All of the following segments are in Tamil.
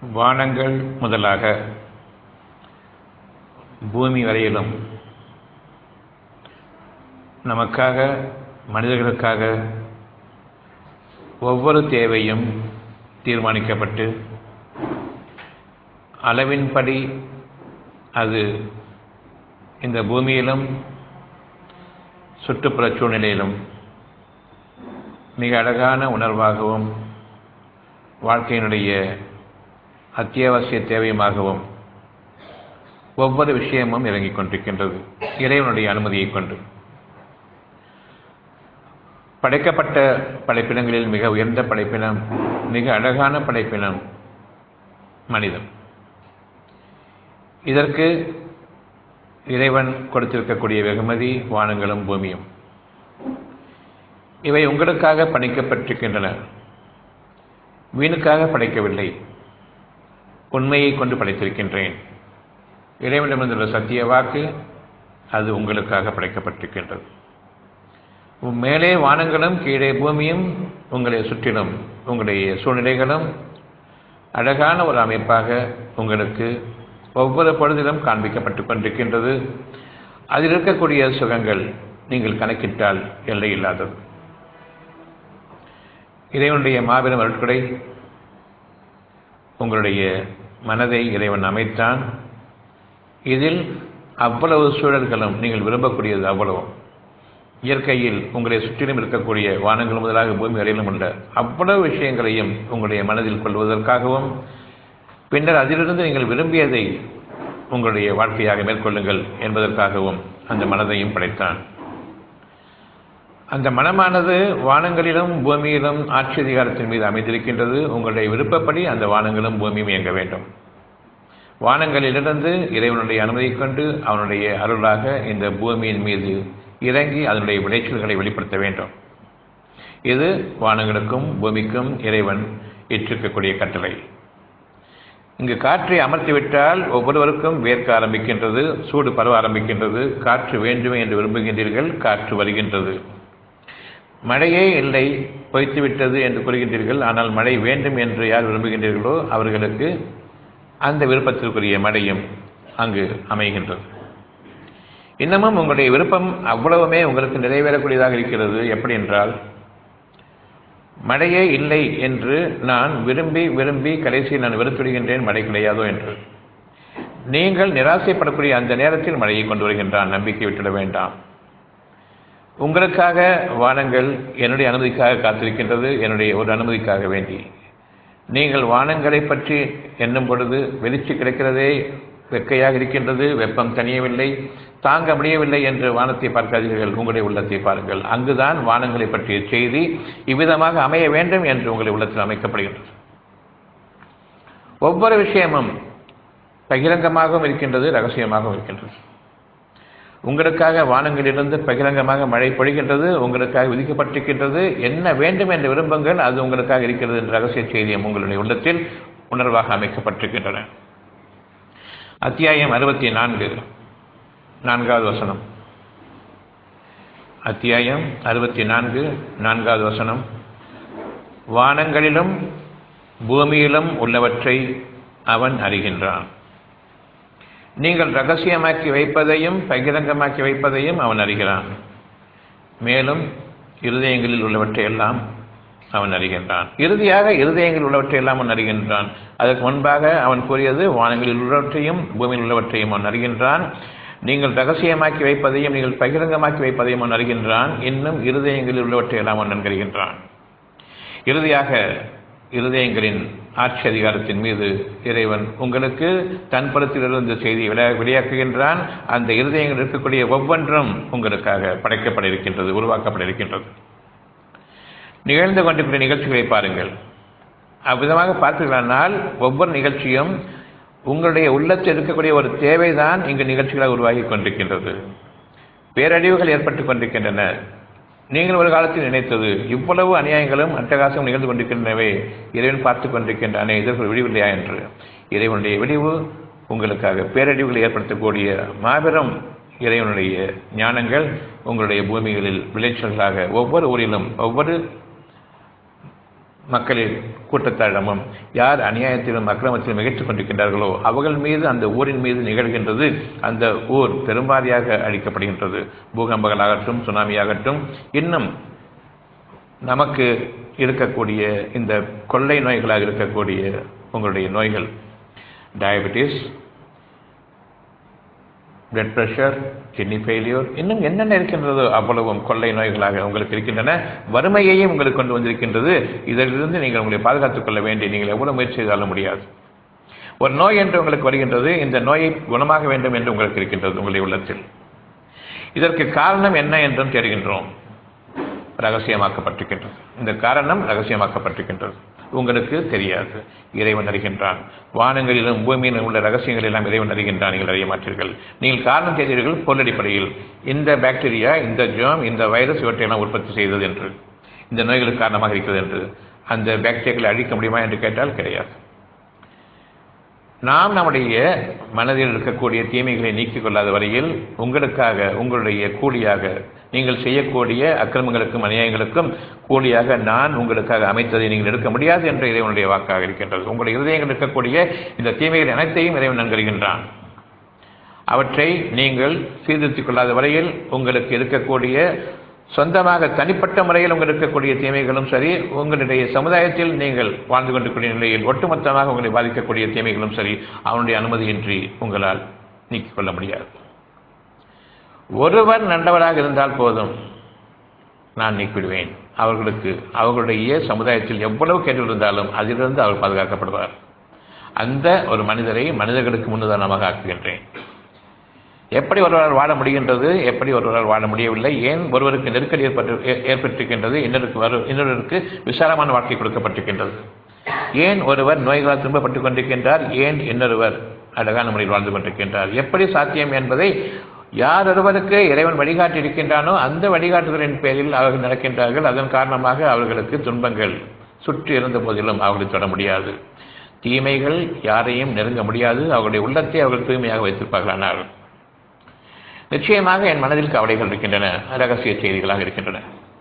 வானங்கள் முதலாக பூமி வரையிலும் நமக்காக மனிதர்களுக்காக ஒவ்வொரு தேவையும் தீர்மானிக்கப்பட்டு அளவின்படி அது இந்த பூமியிலும் சுற்றுப்புற சூழ்நிலையிலும் மிக அழகான உணர்வாகவும் வாழ்க்கையினுடைய அத்தியாவசிய தேவையுமாகவும் ஒவ்வொரு விஷயமும் இறங்கிக் கொண்டிருக்கின்றது இறைவனுடைய அனுமதியை கொண்டு படைக்கப்பட்ட படைப்பினங்களில் மிக உயர்ந்த படைப்பினம் மிக அழகான படைப்பினம் மனிதன் இதற்கு இறைவன் கொடுத்திருக்கக்கூடிய வெகுமதி வானங்களும் பூமியும் இவை உங்களுக்காக படைக்கப்பட்டிருக்கின்றன வீணுக்காக படைக்கவில்லை உண்மையை கொண்டு படைத்திருக்கின்றேன் இறைவனிடமிருந்துள்ள சத்திய வாக்கு அது உங்களுக்காக படைக்கப்பட்டிருக்கின்றது மேலே வானங்களும் கீழே பூமியும் உங்களை சுற்றிலும் உங்களுடைய சூழ்நிலைகளும் அழகான ஒரு அமைப்பாக உங்களுக்கு ஒவ்வொரு பொழுதிலும் காண்பிக்கப்பட்டு கொண்டிருக்கின்றது அதில் இருக்கக்கூடிய சுகங்கள் நீங்கள் கணக்கிட்டால் எல்லை இல்லாதது இறைவனுடைய மாபெரும் அருட்கொடை உங்களுடைய மனதை இறைவன் அமைத்தான் இதில் அவ்வளவு சூழல்களும் நீங்கள் விரும்பக்கூடியது அவ்வளவும் இயற்கையில் உங்களை சுற்றிலும் இருக்கக்கூடிய வானங்கள் முதலாக பூமி வரையிலும் உள்ள அவ்வளவு விஷயங்களையும் உங்களுடைய மனதில் கொள்வதற்காகவும் பின்னர் அதிலிருந்து நீங்கள் விரும்பியதை உங்களுடைய வாழ்க்கையாக மேற்கொள்ளுங்கள் என்பதற்காகவும் அந்த மனதையும் படைத்தான் அந்த மனமானது வானங்களிலும் பூமியிலும் ஆட்சி அதிகாரத்தின் மீது அமைந்திருக்கின்றது உங்களுடைய விருப்பப்படி அந்த வானங்களும் பூமியும் இயங்க வேண்டும் வானங்களிலிருந்து இறைவனுடைய அனுமதி கொண்டு அவனுடைய அருளாக இந்த பூமியின் மீது இறங்கி அதனுடைய விளைச்சல்களை வெளிப்படுத்த வேண்டும் இது வானங்களுக்கும் பூமிக்கும் இறைவன் இட்டிருக்கக்கூடிய கட்டளை இங்கு காற்றை அமர்த்திவிட்டால் ஒவ்வொருவருக்கும் வேர்க்க ஆரம்பிக்கின்றது சூடு பரவ ஆரம்பிக்கின்றது காற்று வேண்டுமே என்று விரும்புகின்றீர்கள் காற்று வருகின்றது மழையே இல்லை பொய்த்துவிட்டது என்று கூறுகின்றீர்கள் ஆனால் மழை வேண்டும் என்று யார் விரும்புகின்றீர்களோ அவர்களுக்கு அந்த விருப்பத்திற்குரிய மழையும் அங்கு அமைகின்றது இன்னமும் உங்களுடைய விருப்பம் அவ்வளவுமே உங்களுக்கு நிறைவேறக்கூடியதாக இருக்கிறது எப்படி என்றால் மழையே இல்லை என்று நான் விரும்பி விரும்பி கடைசியில் நான் வெறுத்துடுகின்றேன் மழை கிடையாதோ என்று நீங்கள் நிராசைப்படக்கூடிய அந்த நேரத்தில் மழையை கொண்டு வருகின்றான் நம்பிக்கை விட்டுட வேண்டாம் உங்களுக்காக வானங்கள் என்னுடைய அனுமதிக்காக காத்திருக்கின்றது என்னுடைய ஒரு அனுமதிக்காக வேண்டி நீங்கள் வானங்களை பற்றி எண்ணும் பொழுது வெளிச்சு கிடக்கிறதே வெக்கையாக இருக்கின்றது வெப்பம் தனியவில்லை தாங்க முடியவில்லை என்று வானத்தை பார்க்காதீர்கள் உங்களுடைய உள்ளத்தை பாருங்கள் அங்குதான் வானங்களை பற்றிய செய்தி இவ்விதமாக அமைய வேண்டும் என்று உங்களுடைய உள்ளத்தில் அமைக்கப்படுகின்றது ஒவ்வொரு விஷயமும் பகிரங்கமாகவும் இருக்கின்றது ரகசியமாகவும் இருக்கின்றது உங்களுக்காக வானங்களிலிருந்து பகிரங்கமாக மழை பொழிகின்றது உங்களுக்காக விதிக்கப்பட்டிருக்கின்றது என்ன வேண்டும் என்று விரும்புங்கள் அது உங்களுக்காக இருக்கிறது என்ற ரகசிய செய்தியும் உங்களுடைய உள்ளத்தில் உணர்வாக அமைக்கப்பட்டிருக்கின்றன அத்தியாயம் அறுபத்தி நான்கு நான்காவது வசனம் அத்தியாயம் அறுபத்தி நான்கு நான்காவது வசனம் வானங்களிலும் பூமியிலும் உள்ளவற்றை அவன் அறிகின்றான் நீங்கள் ரகசியமாக்கி வைப்பதையும் பகிரங்கமாக்கி வைப்பதையும் அவன் அறிகிறான் மேலும் இருதயங்களில் உள்ளவற்றை எல்லாம் அவன் அறிகின்றான் இறுதியாக இருதயங்களில் உள்ளவற்றை எல்லாம் அவன் அறிகின்றான் அதற்கு முன்பாக அவன் கூறியது வானங்களில் உள்ளவற்றையும் பூமியில் உள்ளவற்றையும் அவன் அறிகின்றான் நீங்கள் ரகசியமாக்கி வைப்பதையும் நீங்கள் பகிரங்கமாக்கி வைப்பதையும் அவன் அறிகின்றான் இன்னும் இருதயங்களில் உள்ளவற்றை எல்லாம் அவன் நன்கறிகின்றான் இறுதியாக இருதயங்களின் ஆட்சி அதிகாரத்தின் மீது இறைவன் உங்களுக்கு தன் புறத்திலிருந்து செய்தி வெளியாக்குகின்றான் அந்த இருதயங்கள் இருக்கக்கூடிய ஒவ்வொன்றும் உங்களுக்காக படைக்கப்பட இருக்கின்றது உருவாக்கப்பட இருக்கின்றது நிகழ்ந்து கொண்டிருக்கிற நிகழ்ச்சிகளை பாருங்கள் அவ்விதமாக பார்த்தீர்களானால் ஒவ்வொரு நிகழ்ச்சியும் உங்களுடைய உள்ளத்தில் இருக்கக்கூடிய ஒரு தேவைதான் இங்கு நிகழ்ச்சிகளாக உருவாகி கொண்டிருக்கின்றது பேரழிவுகள் ஏற்பட்டுக் கொண்டிருக்கின்றன நீங்கள் ஒரு காலத்தில் நினைத்தது இவ்வளவு அநியாயங்களும் அட்டகாசம் நிகழ்ந்து கொண்டிருக்கின்றனவே இறைவன் பார்த்து கொண்டிருக்கின்றன இதற்கு விடிவில்லையா என்று இறைவனுடைய விடிவு உங்களுக்காக பேரழிவுகளை ஏற்படுத்தக்கூடிய மாபெரும் இறைவனுடைய ஞானங்கள் உங்களுடைய பூமிகளில் விளைச்சல்களாக ஒவ்வொரு ஊரிலும் ஒவ்வொரு மக்களின் கூட்டத்தாரிடமும் யார் அநியாயத்திலும் அக்கிரமத்திலும் மிகற்றுக் கொண்டிருக்கின்றார்களோ அவர்கள் மீது அந்த ஊரின் மீது நிகழ்கின்றது அந்த ஊர் பெரும்பாலியாக அழிக்கப்படுகின்றது பூகம்பங்களாகட்டும் சுனாமியாகட்டும் இன்னும் நமக்கு இருக்கக்கூடிய இந்த கொள்ளை நோய்களாக இருக்கக்கூடிய உங்களுடைய நோய்கள் diabetes blood pressure kidney failure இன்னும் என்னென்ன இருக்கின்றதோ அவ்வளவும் கொள்ளை நோய்களாக உங்களுக்கு இருக்கின்றன வறுமையையும் உங்களுக்கு கொண்டு வந்திருக்கின்றது இதிலிருந்து நீங்கள் உங்களை பாதுகாத்துக் கொள்ள வேண்டி நீங்கள் எவ்வளவு முயற்சி செய்தாலும் முடியாது ஒரு நோய் என்று உங்களுக்கு வருகின்றது இந்த நோயை குணமாக வேண்டும் என்று உங்களுக்கு இருக்கின்றது உங்களுடைய உள்ளத்தில் இதற்கு காரணம் என்ன என்றும் தெரிகின்றோம் ரகசியமாக்கப்பட்டிருக்கின்றது இந்த காரணம் ரகசியமாக்கப்பட்டிருக்கின்றது உங்களுக்கு தெரியாது இறைவன் அறிகின்றான் வானங்களிலும் பூமியிலும் உள்ள ரகசியங்கள் எல்லாம் இறைவன் அறிகின்றான் நீங்கள் அறிய மாட்டீர்கள் நீங்கள் காரணம் செய்தீர்கள் பொருளடிப்படையில் இந்த பாக்டீரியா இந்த ஜோம் இந்த வைரஸ் இவற்றையெல்லாம் உற்பத்தி செய்தது என்று இந்த நோய்களுக்கு காரணமாக இருக்கிறது என்று அந்த பாக்டீரியாக்களை அழிக்க முடியுமா என்று கேட்டால் கிடையாது நாம் நம்முடைய மனதில் இருக்கக்கூடிய தீமைகளை நீக்கிக் கொள்ளாத வரையில் உங்களுக்காக உங்களுடைய கூலியாக நீங்கள் செய்யக்கூடிய அக்கிரமங்களுக்கும் அநியாயங்களுக்கும் கூலியாக நான் உங்களுக்காக அமைத்ததை நீங்கள் எடுக்க முடியாது என்ற இறைவனுடைய வாக்காக இருக்கின்றது உங்களுடைய இருதயங்கள் இருக்கக்கூடிய இந்த தீமைகள் அனைத்தையும் இறைவன் நன்கருகின்றான் அவற்றை நீங்கள் சீர்திருத்திக் கொள்ளாத வரையில் உங்களுக்கு இருக்கக்கூடிய சொந்தமாக தனிப்பட்ட முறையில் உங்களுக்கு இருக்கக்கூடிய தீமைகளும் சரி உங்களுடைய சமுதாயத்தில் நீங்கள் வாழ்ந்து கொண்டிருக்கூடிய நிலையில் ஒட்டுமொத்தமாக உங்களை பாதிக்கக்கூடிய தீமைகளும் சரி அவனுடைய அனுமதியின்றி உங்களால் நீக்கிக் கொள்ள முடியாது ஒருவர் நல்லவராக இருந்தால் போதும் நான் நீக்கிவிடுவேன் அவர்களுக்கு அவர்களுடைய சமுதாயத்தில் எவ்வளவு கேட்டு இருந்தாலும் அதிலிருந்து அவர் பாதுகாக்கப்படுவார் அந்த ஒரு மனிதரை மனிதர்களுக்கு முன்னுதாரணமாக ஆக்குகின்றேன் எப்படி ஒருவரால் வாழ முடிகின்றது எப்படி ஒருவரால் வாழ முடியவில்லை ஏன் ஒருவருக்கு நெருக்கடி ஏற்பட்டு ஏ- ஏற்பட்டிருக்கின்றது இன்னொருக்கு வரு இன்னொருக்கு விசாலமான வாழ்க்கை கொடுக்கப்பட்டிருக்கின்றது ஏன் ஒருவர் நோய்களால் துன்பப்பட்டுக் கொண்டிருக்கின்றார் ஏன் இன்னொருவர் அழகான முறையில் வாழ்ந்து கொண்டிருக்கின்றார் எப்படி சாத்தியம் என்பதை யார் ஒருவருக்கு இறைவன் வழிகாட்டி இருக்கின்றானோ அந்த வழிகாட்டுதலின் பேரில் அவர்கள் நடக்கின்றார்கள் அதன் காரணமாக அவர்களுக்கு துன்பங்கள் சுற்றி இருந்த போதிலும் அவர்களை தொட முடியாது தீமைகள் யாரையும் நெருங்க முடியாது அவர்களுடைய உள்ளத்தை அவர்கள் தூய்மையாக வைத்திருப்பார்கள் ஆனால் நிச்சயமாக என் மனதில் கவலைகள் இருக்கின்றன ரகசிய செய்திகளாக இருக்கின்றன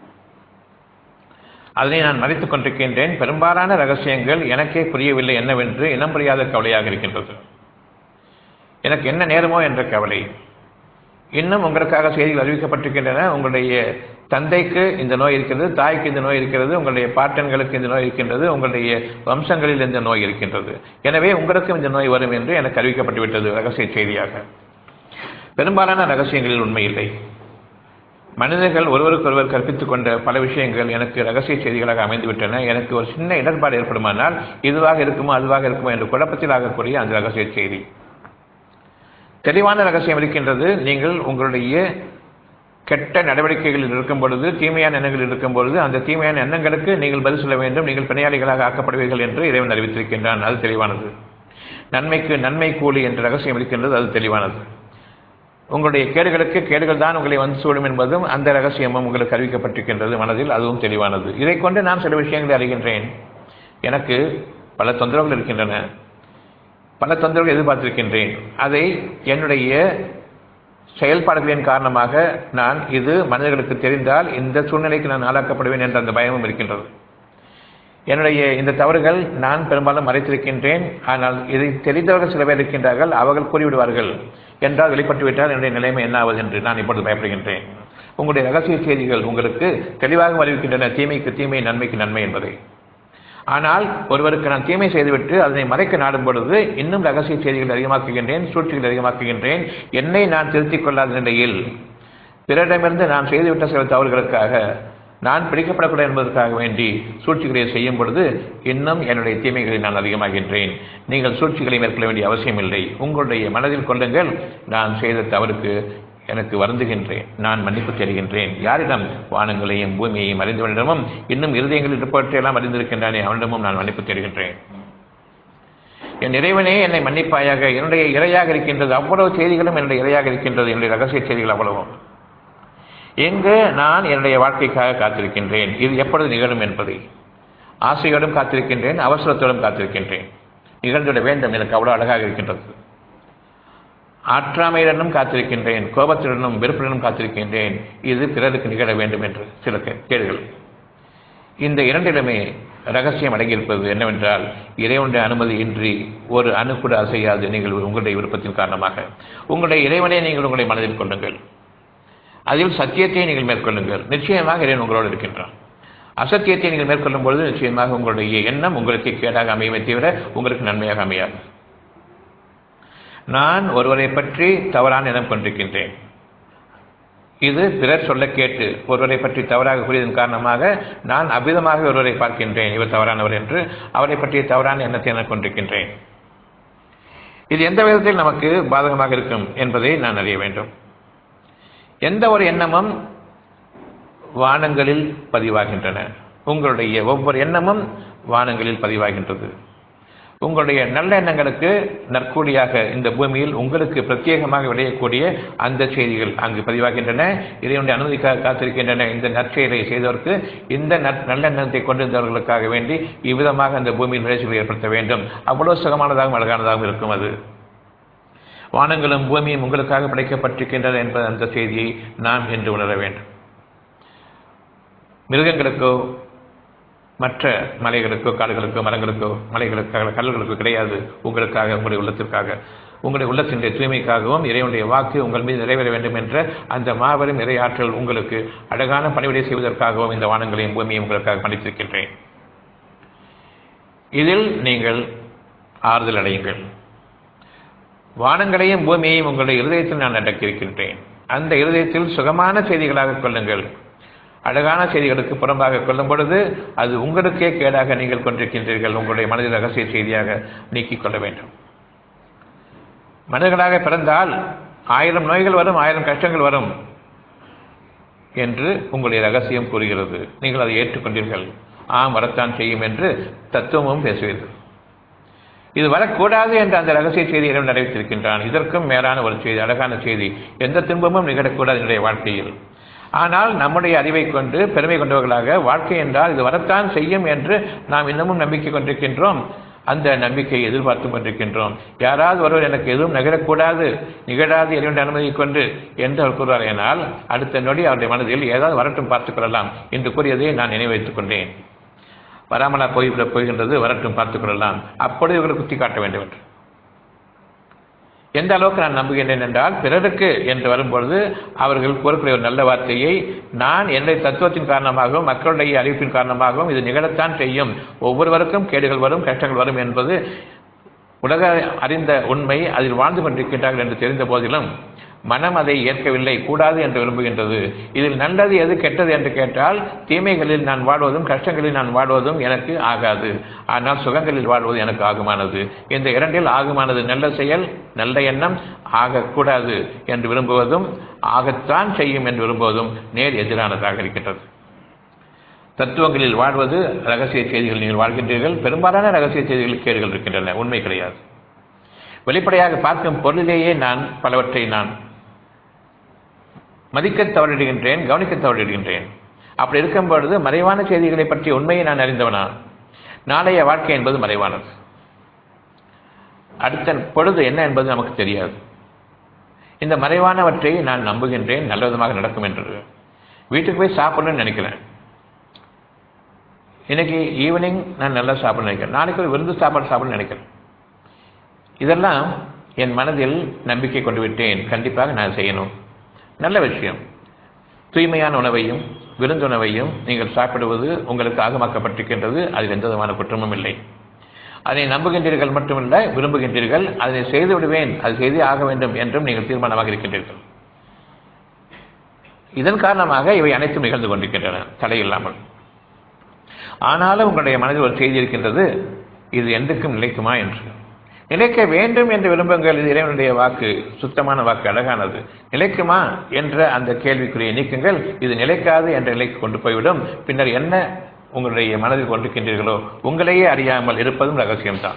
அதனை நான் மறைத்துக் கொண்டிருக்கின்றேன் பெரும்பாலான ரகசியங்கள் எனக்கே புரியவில்லை என்னவென்று இனம் புரியாத கவலையாக இருக்கின்றது எனக்கு என்ன நேருமோ என்ற கவலை இன்னும் உங்களுக்காக செய்திகள் அறிவிக்கப்பட்டிருக்கின்றன உங்களுடைய தந்தைக்கு இந்த நோய் இருக்கிறது தாய்க்கு இந்த நோய் இருக்கிறது உங்களுடைய பாட்டன்களுக்கு இந்த நோய் இருக்கின்றது உங்களுடைய வம்சங்களில் இந்த நோய் இருக்கின்றது எனவே உங்களுக்கும் இந்த நோய் வரும் என்று எனக்கு அறிவிக்கப்பட்டு விட்டது ரகசிய செய்தியாக பெரும்பாலான ரகசியங்களில் உண்மை இல்லை மனிதர்கள் ஒருவருக்கொருவர் கற்பித்துக் கொண்ட பல விஷயங்கள் எனக்கு ரகசிய செய்திகளாக அமைந்துவிட்டன எனக்கு ஒரு சின்ன இடர்பாடு ஏற்படுமானால் இதுவாக இருக்குமோ அதுவாக இருக்குமோ என்று குழப்பத்தில் ஆகக்கூடிய அந்த ரகசிய செய்தி தெளிவான ரகசியம் இருக்கின்றது நீங்கள் உங்களுடைய கெட்ட நடவடிக்கைகளில் இருக்கும் பொழுது தீமையான எண்ணங்களில் இருக்கும் பொழுது அந்த தீமையான எண்ணங்களுக்கு நீங்கள் பதில் சொல்ல வேண்டும் நீங்கள் பிணையாளிகளாக ஆக்கப்படுவீர்கள் என்று இறைவன் அறிவித்திருக்கின்றான் அது தெளிவானது நன்மைக்கு நன்மை கூலி என்ற ரகசியம் இருக்கின்றது அது தெளிவானது உங்களுடைய கேடுகளுக்கு கேடுகள் தான் உங்களை வந்து சூடும் என்பதும் அந்த ரகசியமும் உங்களுக்கு அறிவிக்கப்பட்டிருக்கின்றது மனதில் அதுவும் தெளிவானது இதை கொண்டு நான் சில விஷயங்களை அறிகின்றேன் எனக்கு பல தொந்தரவுகள் இருக்கின்றன பல தொந்தரவுகள் எதிர்பார்த்திருக்கின்றேன் அதை என்னுடைய செயல்பாடுகளின் காரணமாக நான் இது மனிதர்களுக்கு தெரிந்தால் இந்த சூழ்நிலைக்கு நான் ஆளாக்கப்படுவேன் என்ற அந்த பயமும் இருக்கின்றது என்னுடைய இந்த தவறுகள் நான் பெரும்பாலும் மறைத்திருக்கின்றேன் ஆனால் இதை தெரிந்தவர்கள் சில பேர் இருக்கின்றார்கள் அவர்கள் கூறிவிடுவார்கள் என்றால் வெளிப்பட்டுவிட்டால் என்னுடைய நிலைமை என்ன ஆவது என்று நான் இப்பொழுது பயப்படுகின்றேன் உங்களுடைய ரகசிய செய்திகள் உங்களுக்கு தெளிவாக அறிவிக்கின்றன தீமைக்கு தீமை நன்மைக்கு நன்மை என்பதை ஆனால் ஒருவருக்கு நான் தீமை செய்துவிட்டு அதனை மறைக்க நாடும் பொழுது இன்னும் ரகசிய செய்திகள் அதிகமாக்குகின்றேன் சூழ்ச்சிகள் அதிகமாக்குகின்றேன் என்னை நான் திருத்திக் கொள்ளாத நிலையில் பிறரிடமிருந்து நான் செய்துவிட்ட சில தவறுகளுக்காக நான் பிடிக்கப்படக்கூடாது என்பதற்காக வேண்டி சூழ்ச்சிகளை செய்யும் பொழுது இன்னும் என்னுடைய தீமைகளை நான் அதிகமாகின்றேன் நீங்கள் சூழ்ச்சிகளை மேற்கொள்ள வேண்டிய அவசியமில்லை உங்களுடைய மனதில் கொள்ளுங்கள் நான் செய்த தவறுக்கு எனக்கு வருந்துகின்றேன் நான் மன்னிப்பு தேடுகின்றேன் யாரிடம் வானங்களையும் பூமியையும் அறிந்தவனிடமும் இன்னும் இருதயங்களில் இருப்பவற்றையெல்லாம் அறிந்திருக்கின்றானே அவனிடமும் நான் மன்னிப்பு தேடுகின்றேன் என் இறைவனே என்னை மன்னிப்பாயாக என்னுடைய இரையாக இருக்கின்றது அவ்வளவு செய்திகளும் என்னுடைய இரையாக இருக்கின்றது என்னுடைய ரகசிய செய்திகள் அவ்வளவும் எங்கு நான் என்னுடைய வாழ்க்கைக்காக காத்திருக்கின்றேன் இது எப்பொழுது நிகழும் என்பதை ஆசையோடும் காத்திருக்கின்றேன் அவசரத்தோடும் காத்திருக்கின்றேன் நிகழ்ந்துவிட வேண்டும் எனக்கு அவ்வளவு அழகாக இருக்கின்றது ஆற்றாமையுடனும் காத்திருக்கின்றேன் கோபத்துடனும் வெறுப்புடனும் காத்திருக்கின்றேன் இது பிறருக்கு நிகழ வேண்டும் என்று சில கே- கேடுகள் இந்த இரண்டிலுமே ரகசியம் அடங்கியிருப்பது என்னவென்றால் இறைவனுடைய அனுமதி இன்றி ஒரு அணு கூட அசையாது நீங்கள் உங்களுடைய விருப்பத்தின் காரணமாக உங்களுடைய இறைவனை நீங்கள் உங்களுடைய மனதில் கொள்ளுங்கள் அதில் சத்தியத்தை நீங்கள் மேற்கொள்ளுங்கள் நிச்சயமாக இறைவன் உங்களோடு இருக்கின்றான் அசத்தியத்தை நீங்கள் மேற்கொள்ளும் பொழுது நிச்சயமாக உங்களுடைய எண்ணம் உங்களுக்கு கேடாக அமையுமே தவிர உங்களுக்கு நன்மையாக அமையாது நான் ஒருவரை பற்றி தவறான எண்ணம் கொண்டிருக்கின்றேன் இது பிறர் சொல்ல கேட்டு ஒருவரை பற்றி தவறாக கூறியதன் காரணமாக நான் அவ்விதமாக ஒருவரை பார்க்கின்றேன் இவர் தவறானவர் என்று அவரை பற்றிய தவறான எண்ணத்தை நான் கொண்டிருக்கின்றேன் இது எந்த விதத்தில் நமக்கு பாதகமாக இருக்கும் என்பதை நான் அறிய வேண்டும் எந்த ஒரு எண்ணமும் வானங்களில் பதிவாகின்றன உங்களுடைய ஒவ்வொரு எண்ணமும் வானங்களில் பதிவாகின்றது உங்களுடைய நல்ல எண்ணங்களுக்கு நற்கூலியாக இந்த பூமியில் உங்களுக்கு பிரத்யேகமாக விளையக்கூடிய அந்த செய்திகள் அங்கு பதிவாகின்றன இறைவனுடைய அனுமதிக்காக காத்திருக்கின்றன இந்த நற்செயலை செய்தவருக்கு இந்த நல்லெண்ணத்தை கொண்டிருந்தவர்களுக்காக வேண்டி இவ்விதமாக அந்த பூமியில் விளைச்சல் ஏற்படுத்த வேண்டும் அவ்வளவு சுகமானதாகவும் அழகானதாகவும் இருக்கும் அது வானங்களும் பூமியும் உங்களுக்காக படைக்கப்பட்டிருக்கின்றன என்பது அந்த செய்தியை நாம் என்று உணர வேண்டும் மிருகங்களுக்கோ மற்ற மலைகளுக்கோ காடுகளுக்கோ மரங்களுக்கோ மலைகளுக்காக கடல்களுக்கோ கிடையாது உங்களுக்காக உங்களுடைய உள்ளத்திற்காக உங்களுடைய உள்ளத்தினுடைய தூய்மைக்காகவும் இறைவனுடைய வாக்கு உங்கள் மீது நிறைவேற வேண்டும் என்ற அந்த மாபெரும் இறையாற்றல் உங்களுக்கு அழகான பணிவிடை செய்வதற்காகவும் இந்த வானங்களையும் பூமியையும் உங்களுக்காக பணித்திருக்கின்றேன் இதில் நீங்கள் ஆறுதல் அடையுங்கள் வானங்களையும் பூமியையும் உங்களுடைய இருதயத்தில் நான் அடக்கியிருக்கின்றேன் அந்த இருதயத்தில் சுகமான செய்திகளாக கொள்ளுங்கள் அழகான செய்திகளுக்கு புறம்பாக கொள்ளும் பொழுது அது உங்களுக்கே கேடாக நீங்கள் கொண்டிருக்கின்றீர்கள் உங்களுடைய மனதில் ரகசிய செய்தியாக நீக்கிக் கொள்ள வேண்டும் மனிதர்களாக பிறந்தால் ஆயிரம் நோய்கள் வரும் ஆயிரம் கஷ்டங்கள் வரும் என்று உங்களுடைய ரகசியம் கூறுகிறது நீங்கள் அதை ஏற்றுக்கொண்டீர்கள் ஆம் வரத்தான் செய்யும் என்று தத்துவமும் பேசுவீர்கள் இது வரக்கூடாது என்ற அந்த ரகசிய செய்தியை நிறைவேற்றிருக்கின்றான் இதற்கும் மேலான ஒரு செய்தி அழகான செய்தி எந்த துன்பமும் நிகழக்கூடாது என்னுடைய வாழ்க்கையில் ஆனால் நம்முடைய அறிவை கொண்டு பெருமை கொண்டவர்களாக வாழ்க்கை என்றால் இது வரத்தான் செய்யும் என்று நாம் இன்னமும் நம்பிக்கை கொண்டிருக்கின்றோம் அந்த நம்பிக்கையை எதிர்பார்த்து கொண்டிருக்கின்றோம் யாராவது ஒருவர் எனக்கு எதுவும் நிகழக்கூடாது நிகழாது இறைவனுடைய அனுமதி கொண்டு என்று அவர் கூறுவார் எனால் அடுத்த நொடி அவருடைய மனதில் ஏதாவது வரட்டும் பார்த்துக் கொள்ளலாம் என்று கூறியதை நான் நினைவைத்துக் கொண்டேன் வராமலா போய்விட போகின்றது வரட்டும் பார்த்துக் கொள்ளலாம் அப்பொழுது இவர்களை குத்தி காட்ட வேண்டும் என்று எந்த அளவுக்கு நான் நம்புகின்றேன் என்றால் பிறருக்கு என்று வரும்பொழுது அவர்கள் கூறக்கூடிய ஒரு நல்ல வார்த்தையை நான் என்னுடைய தத்துவத்தின் காரணமாகவும் மக்களுடைய அறிவிப்பின் காரணமாகவும் இது நிகழத்தான் செய்யும் ஒவ்வொருவருக்கும் கேடுகள் வரும் கஷ்டங்கள் வரும் என்பது உலக அறிந்த உண்மை அதில் வாழ்ந்து கொண்டிருக்கின்றார்கள் என்று தெரிந்த போதிலும் மனம் அதை ஏற்கவில்லை கூடாது என்று விரும்புகின்றது இதில் நல்லது எது கெட்டது என்று கேட்டால் தீமைகளில் நான் வாழ்வதும் கஷ்டங்களில் நான் வாழ்வதும் எனக்கு ஆகாது ஆனால் சுகங்களில் வாழ்வது எனக்கு ஆகுமானது இந்த இரண்டில் ஆகுமானது நல்ல செயல் நல்ல எண்ணம் ஆகக்கூடாது என்று விரும்புவதும் ஆகத்தான் செய்யும் என்று விரும்புவதும் நேர் எதிரானதாக இருக்கின்றது தத்துவங்களில் வாழ்வது ரகசிய செய்திகள் நீங்கள் வாழ்கின்றீர்கள் பெரும்பாலான ரகசிய செய்திகள் கேடுகள் இருக்கின்றன உண்மை கிடையாது வெளிப்படையாக பார்க்கும் பொருளிலேயே நான் பலவற்றை நான் மதிக்க தவறிடுகின்றேன் கவனிக்க தவறிடுகின்றேன் அப்படி இருக்கும் பொழுது மறைவான செய்திகளை பற்றிய உண்மையை நான் அறிந்தவனா நாளைய வாழ்க்கை என்பது மறைவானது அடுத்த பொழுது என்ன என்பது நமக்கு தெரியாது இந்த மறைவானவற்றை நான் நம்புகின்றேன் நல்ல விதமாக நடக்கும் என்று வீட்டுக்கு போய் சாப்பிடணும்னு நினைக்கிறேன் இன்னைக்கு ஈவினிங் நான் நல்லா சாப்பிட நினைக்கிறேன் நாளைக்கு ஒரு விருந்து சாப்பாடு சாப்பிட நினைக்கிறேன் இதெல்லாம் என் மனதில் நம்பிக்கை கொண்டு விட்டேன் கண்டிப்பாக நான் செய்யணும் நல்ல விஷயம் தூய்மையான உணவையும் விருந்துணவையும் நீங்கள் சாப்பிடுவது உங்களுக்கு ஆகமாக்கப்பட்டிருக்கின்றது அதில் எந்த விதமான குற்றமும் இல்லை அதை நம்புகின்றீர்கள் மட்டுமல்ல விரும்புகின்றீர்கள் அதனை செய்து விடுவேன் அது செய்தே ஆக வேண்டும் என்றும் நீங்கள் தீர்மானமாக இருக்கின்றீர்கள் இதன் காரணமாக இவை அனைத்தும் நிகழ்ந்து கொண்டிருக்கின்றன தடையில்லாமல் ஆனாலும் உங்களுடைய மனதில் ஒரு செய்தி இருக்கின்றது இது என்றைக்கும் நிலைக்குமா என்று நிலைக்க வேண்டும் என்று விரும்புங்கள் இது இறைவனுடைய வாக்கு சுத்தமான வாக்கு அழகானது நிலைக்குமா என்ற அந்த கேள்விக்குரிய நீக்குங்கள் இது நிலைக்காது என்ற நிலைக்கு கொண்டு போய்விடும் பின்னர் என்ன உங்களுடைய மனதில் கொண்டிருக்கின்றீர்களோ உங்களையே அறியாமல் இருப்பதும் ரகசியம்தான்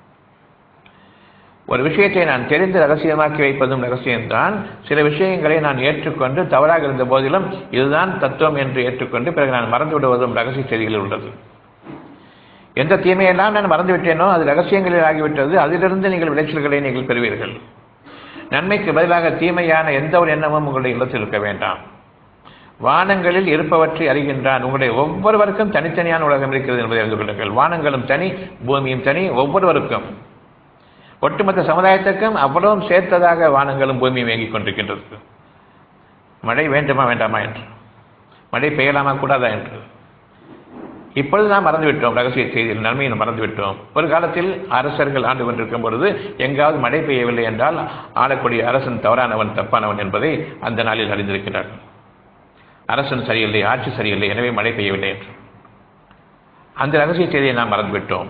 ஒரு விஷயத்தை நான் தெரிந்து ரகசியமாக்கி வைப்பதும் ரகசியம்தான் சில விஷயங்களை நான் ஏற்றுக்கொண்டு தவறாக இருந்த போதிலும் இதுதான் தத்துவம் என்று ஏற்றுக்கொண்டு பிறகு நான் மறந்து விடுவதும் ரகசிய செய்திகளில் உள்ளது எந்த தீமையெல்லாம் நான் மறந்துவிட்டேனோ அது ரகசியங்களில் ஆகிவிட்டது அதிலிருந்து நீங்கள் விளைச்சல்களை நீங்கள் பெறுவீர்கள் நன்மைக்கு பதிலாக தீமையான எந்த ஒரு எண்ணமும் உங்களுடைய இல்லத்தில் இருக்க வேண்டாம் வானங்களில் இருப்பவற்றை அறிகின்றான் உங்களுடைய ஒவ்வொருவருக்கும் தனித்தனியான உலகம் இருக்கிறது என்பதை அறிந்து கொள்ளுங்கள் வானங்களும் தனி பூமியும் தனி ஒவ்வொருவருக்கும் ஒட்டுமொத்த சமுதாயத்துக்கும் அவ்வளவும் சேர்த்ததாக வானங்களும் பூமியும் இயங்கிக் கொண்டிருக்கின்றது மழை வேண்டுமா வேண்டாமா என்று மழை பெய்யலாமா கூடாதா என்று இப்பொழுது நாம் மறந்துவிட்டோம் ரகசிய செய்தியில் நன்மையை மறந்துவிட்டோம் ஒரு காலத்தில் அரசர்கள் ஆண்டு கொண்டிருக்கும் பொழுது எங்காவது மழை பெய்யவில்லை என்றால் ஆளக்கூடிய அரசன் தவறானவன் தப்பானவன் என்பதை அந்த நாளில் அறிந்திருக்கிறார்கள் அரசன் சரியில்லை ஆட்சி சரியில்லை எனவே மழை பெய்யவில்லை என்று அந்த ரகசிய செய்தியை நாம் மறந்துவிட்டோம்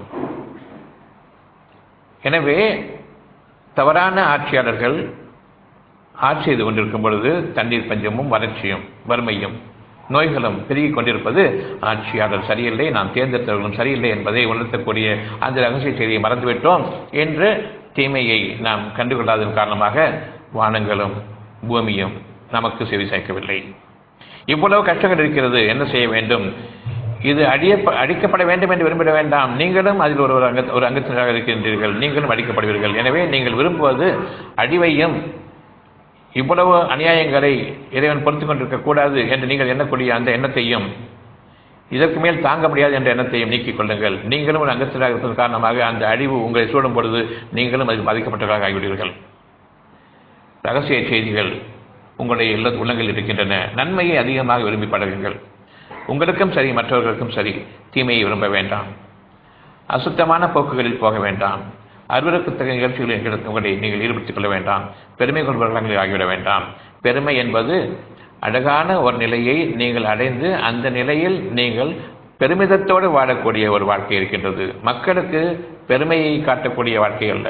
எனவே தவறான ஆட்சியாளர்கள் ஆட்சி செய்து கொண்டிருக்கும் பொழுது தண்ணீர் பஞ்சமும் வறட்சியும் வறுமையும் நோய்களும் பெருகிக் கொண்டிருப்பது ஆட்சியாளர் சரியில்லை நாம் தேர்ந்தெடுத்தவர்களும் சரியில்லை என்பதை உணர்த்தக்கூடிய அந்த ரகசிய செய்தியை மறந்துவிட்டோம் என்று தீமையை நாம் கண்டுகொள்ளாததன் காரணமாக வானங்களும் பூமியும் நமக்கு செவி சாய்க்கவில்லை இவ்வளவு கஷ்டங்கள் இருக்கிறது என்ன செய்ய வேண்டும் இது அடிய அடிக்கப்பட வேண்டும் என்று விரும்பிட வேண்டாம் நீங்களும் அதில் ஒரு ஒரு அங்க ஒரு அங்கத்தினராக இருக்கின்றீர்கள் நீங்களும் அடிக்கப்படுவீர்கள் எனவே நீங்கள் விரும்புவது அடிவையும் இவ்வளவு அநியாயங்களை இறைவன் பொறுத்துக் கொண்டிருக்க கூடாது என்று நீங்கள் எண்ணக்கூடிய அந்த எண்ணத்தையும் இதற்கு மேல் தாங்க முடியாது என்ற எண்ணத்தையும் நீக்கிக் கொள்ளுங்கள் நீங்களும் ஒரு அங்கத்தினராக இருப்பதன் காரணமாக அந்த அழிவு உங்களை சூடும் பொழுது நீங்களும் அதில் பாதிக்கப்பட்டவர்களாக ஆகிவிடுவீர்கள் ரகசிய செய்திகள் உங்களுடைய இல்ல உள்ளங்களில் இருக்கின்றன நன்மையை அதிகமாக விரும்பி பழகுங்கள் உங்களுக்கும் சரி மற்றவர்களுக்கும் சரி தீமையை விரும்ப வேண்டாம் அசுத்தமான போக்குகளில் போக வேண்டாம் அருவருக்கத்தக்க நிகழ்ச்சிகளில் உங்களை நீங்கள் ஈடுபடுத்திக் கொள்ள வேண்டாம் பெருமை கொள்பவர்களாக ஆகிவிட வேண்டாம் பெருமை என்பது அழகான ஒரு நிலையை நீங்கள் அடைந்து அந்த நிலையில் நீங்கள் பெருமிதத்தோடு வாழக்கூடிய ஒரு வாழ்க்கை இருக்கின்றது மக்களுக்கு பெருமையை காட்டக்கூடிய வாழ்க்கை அல்ல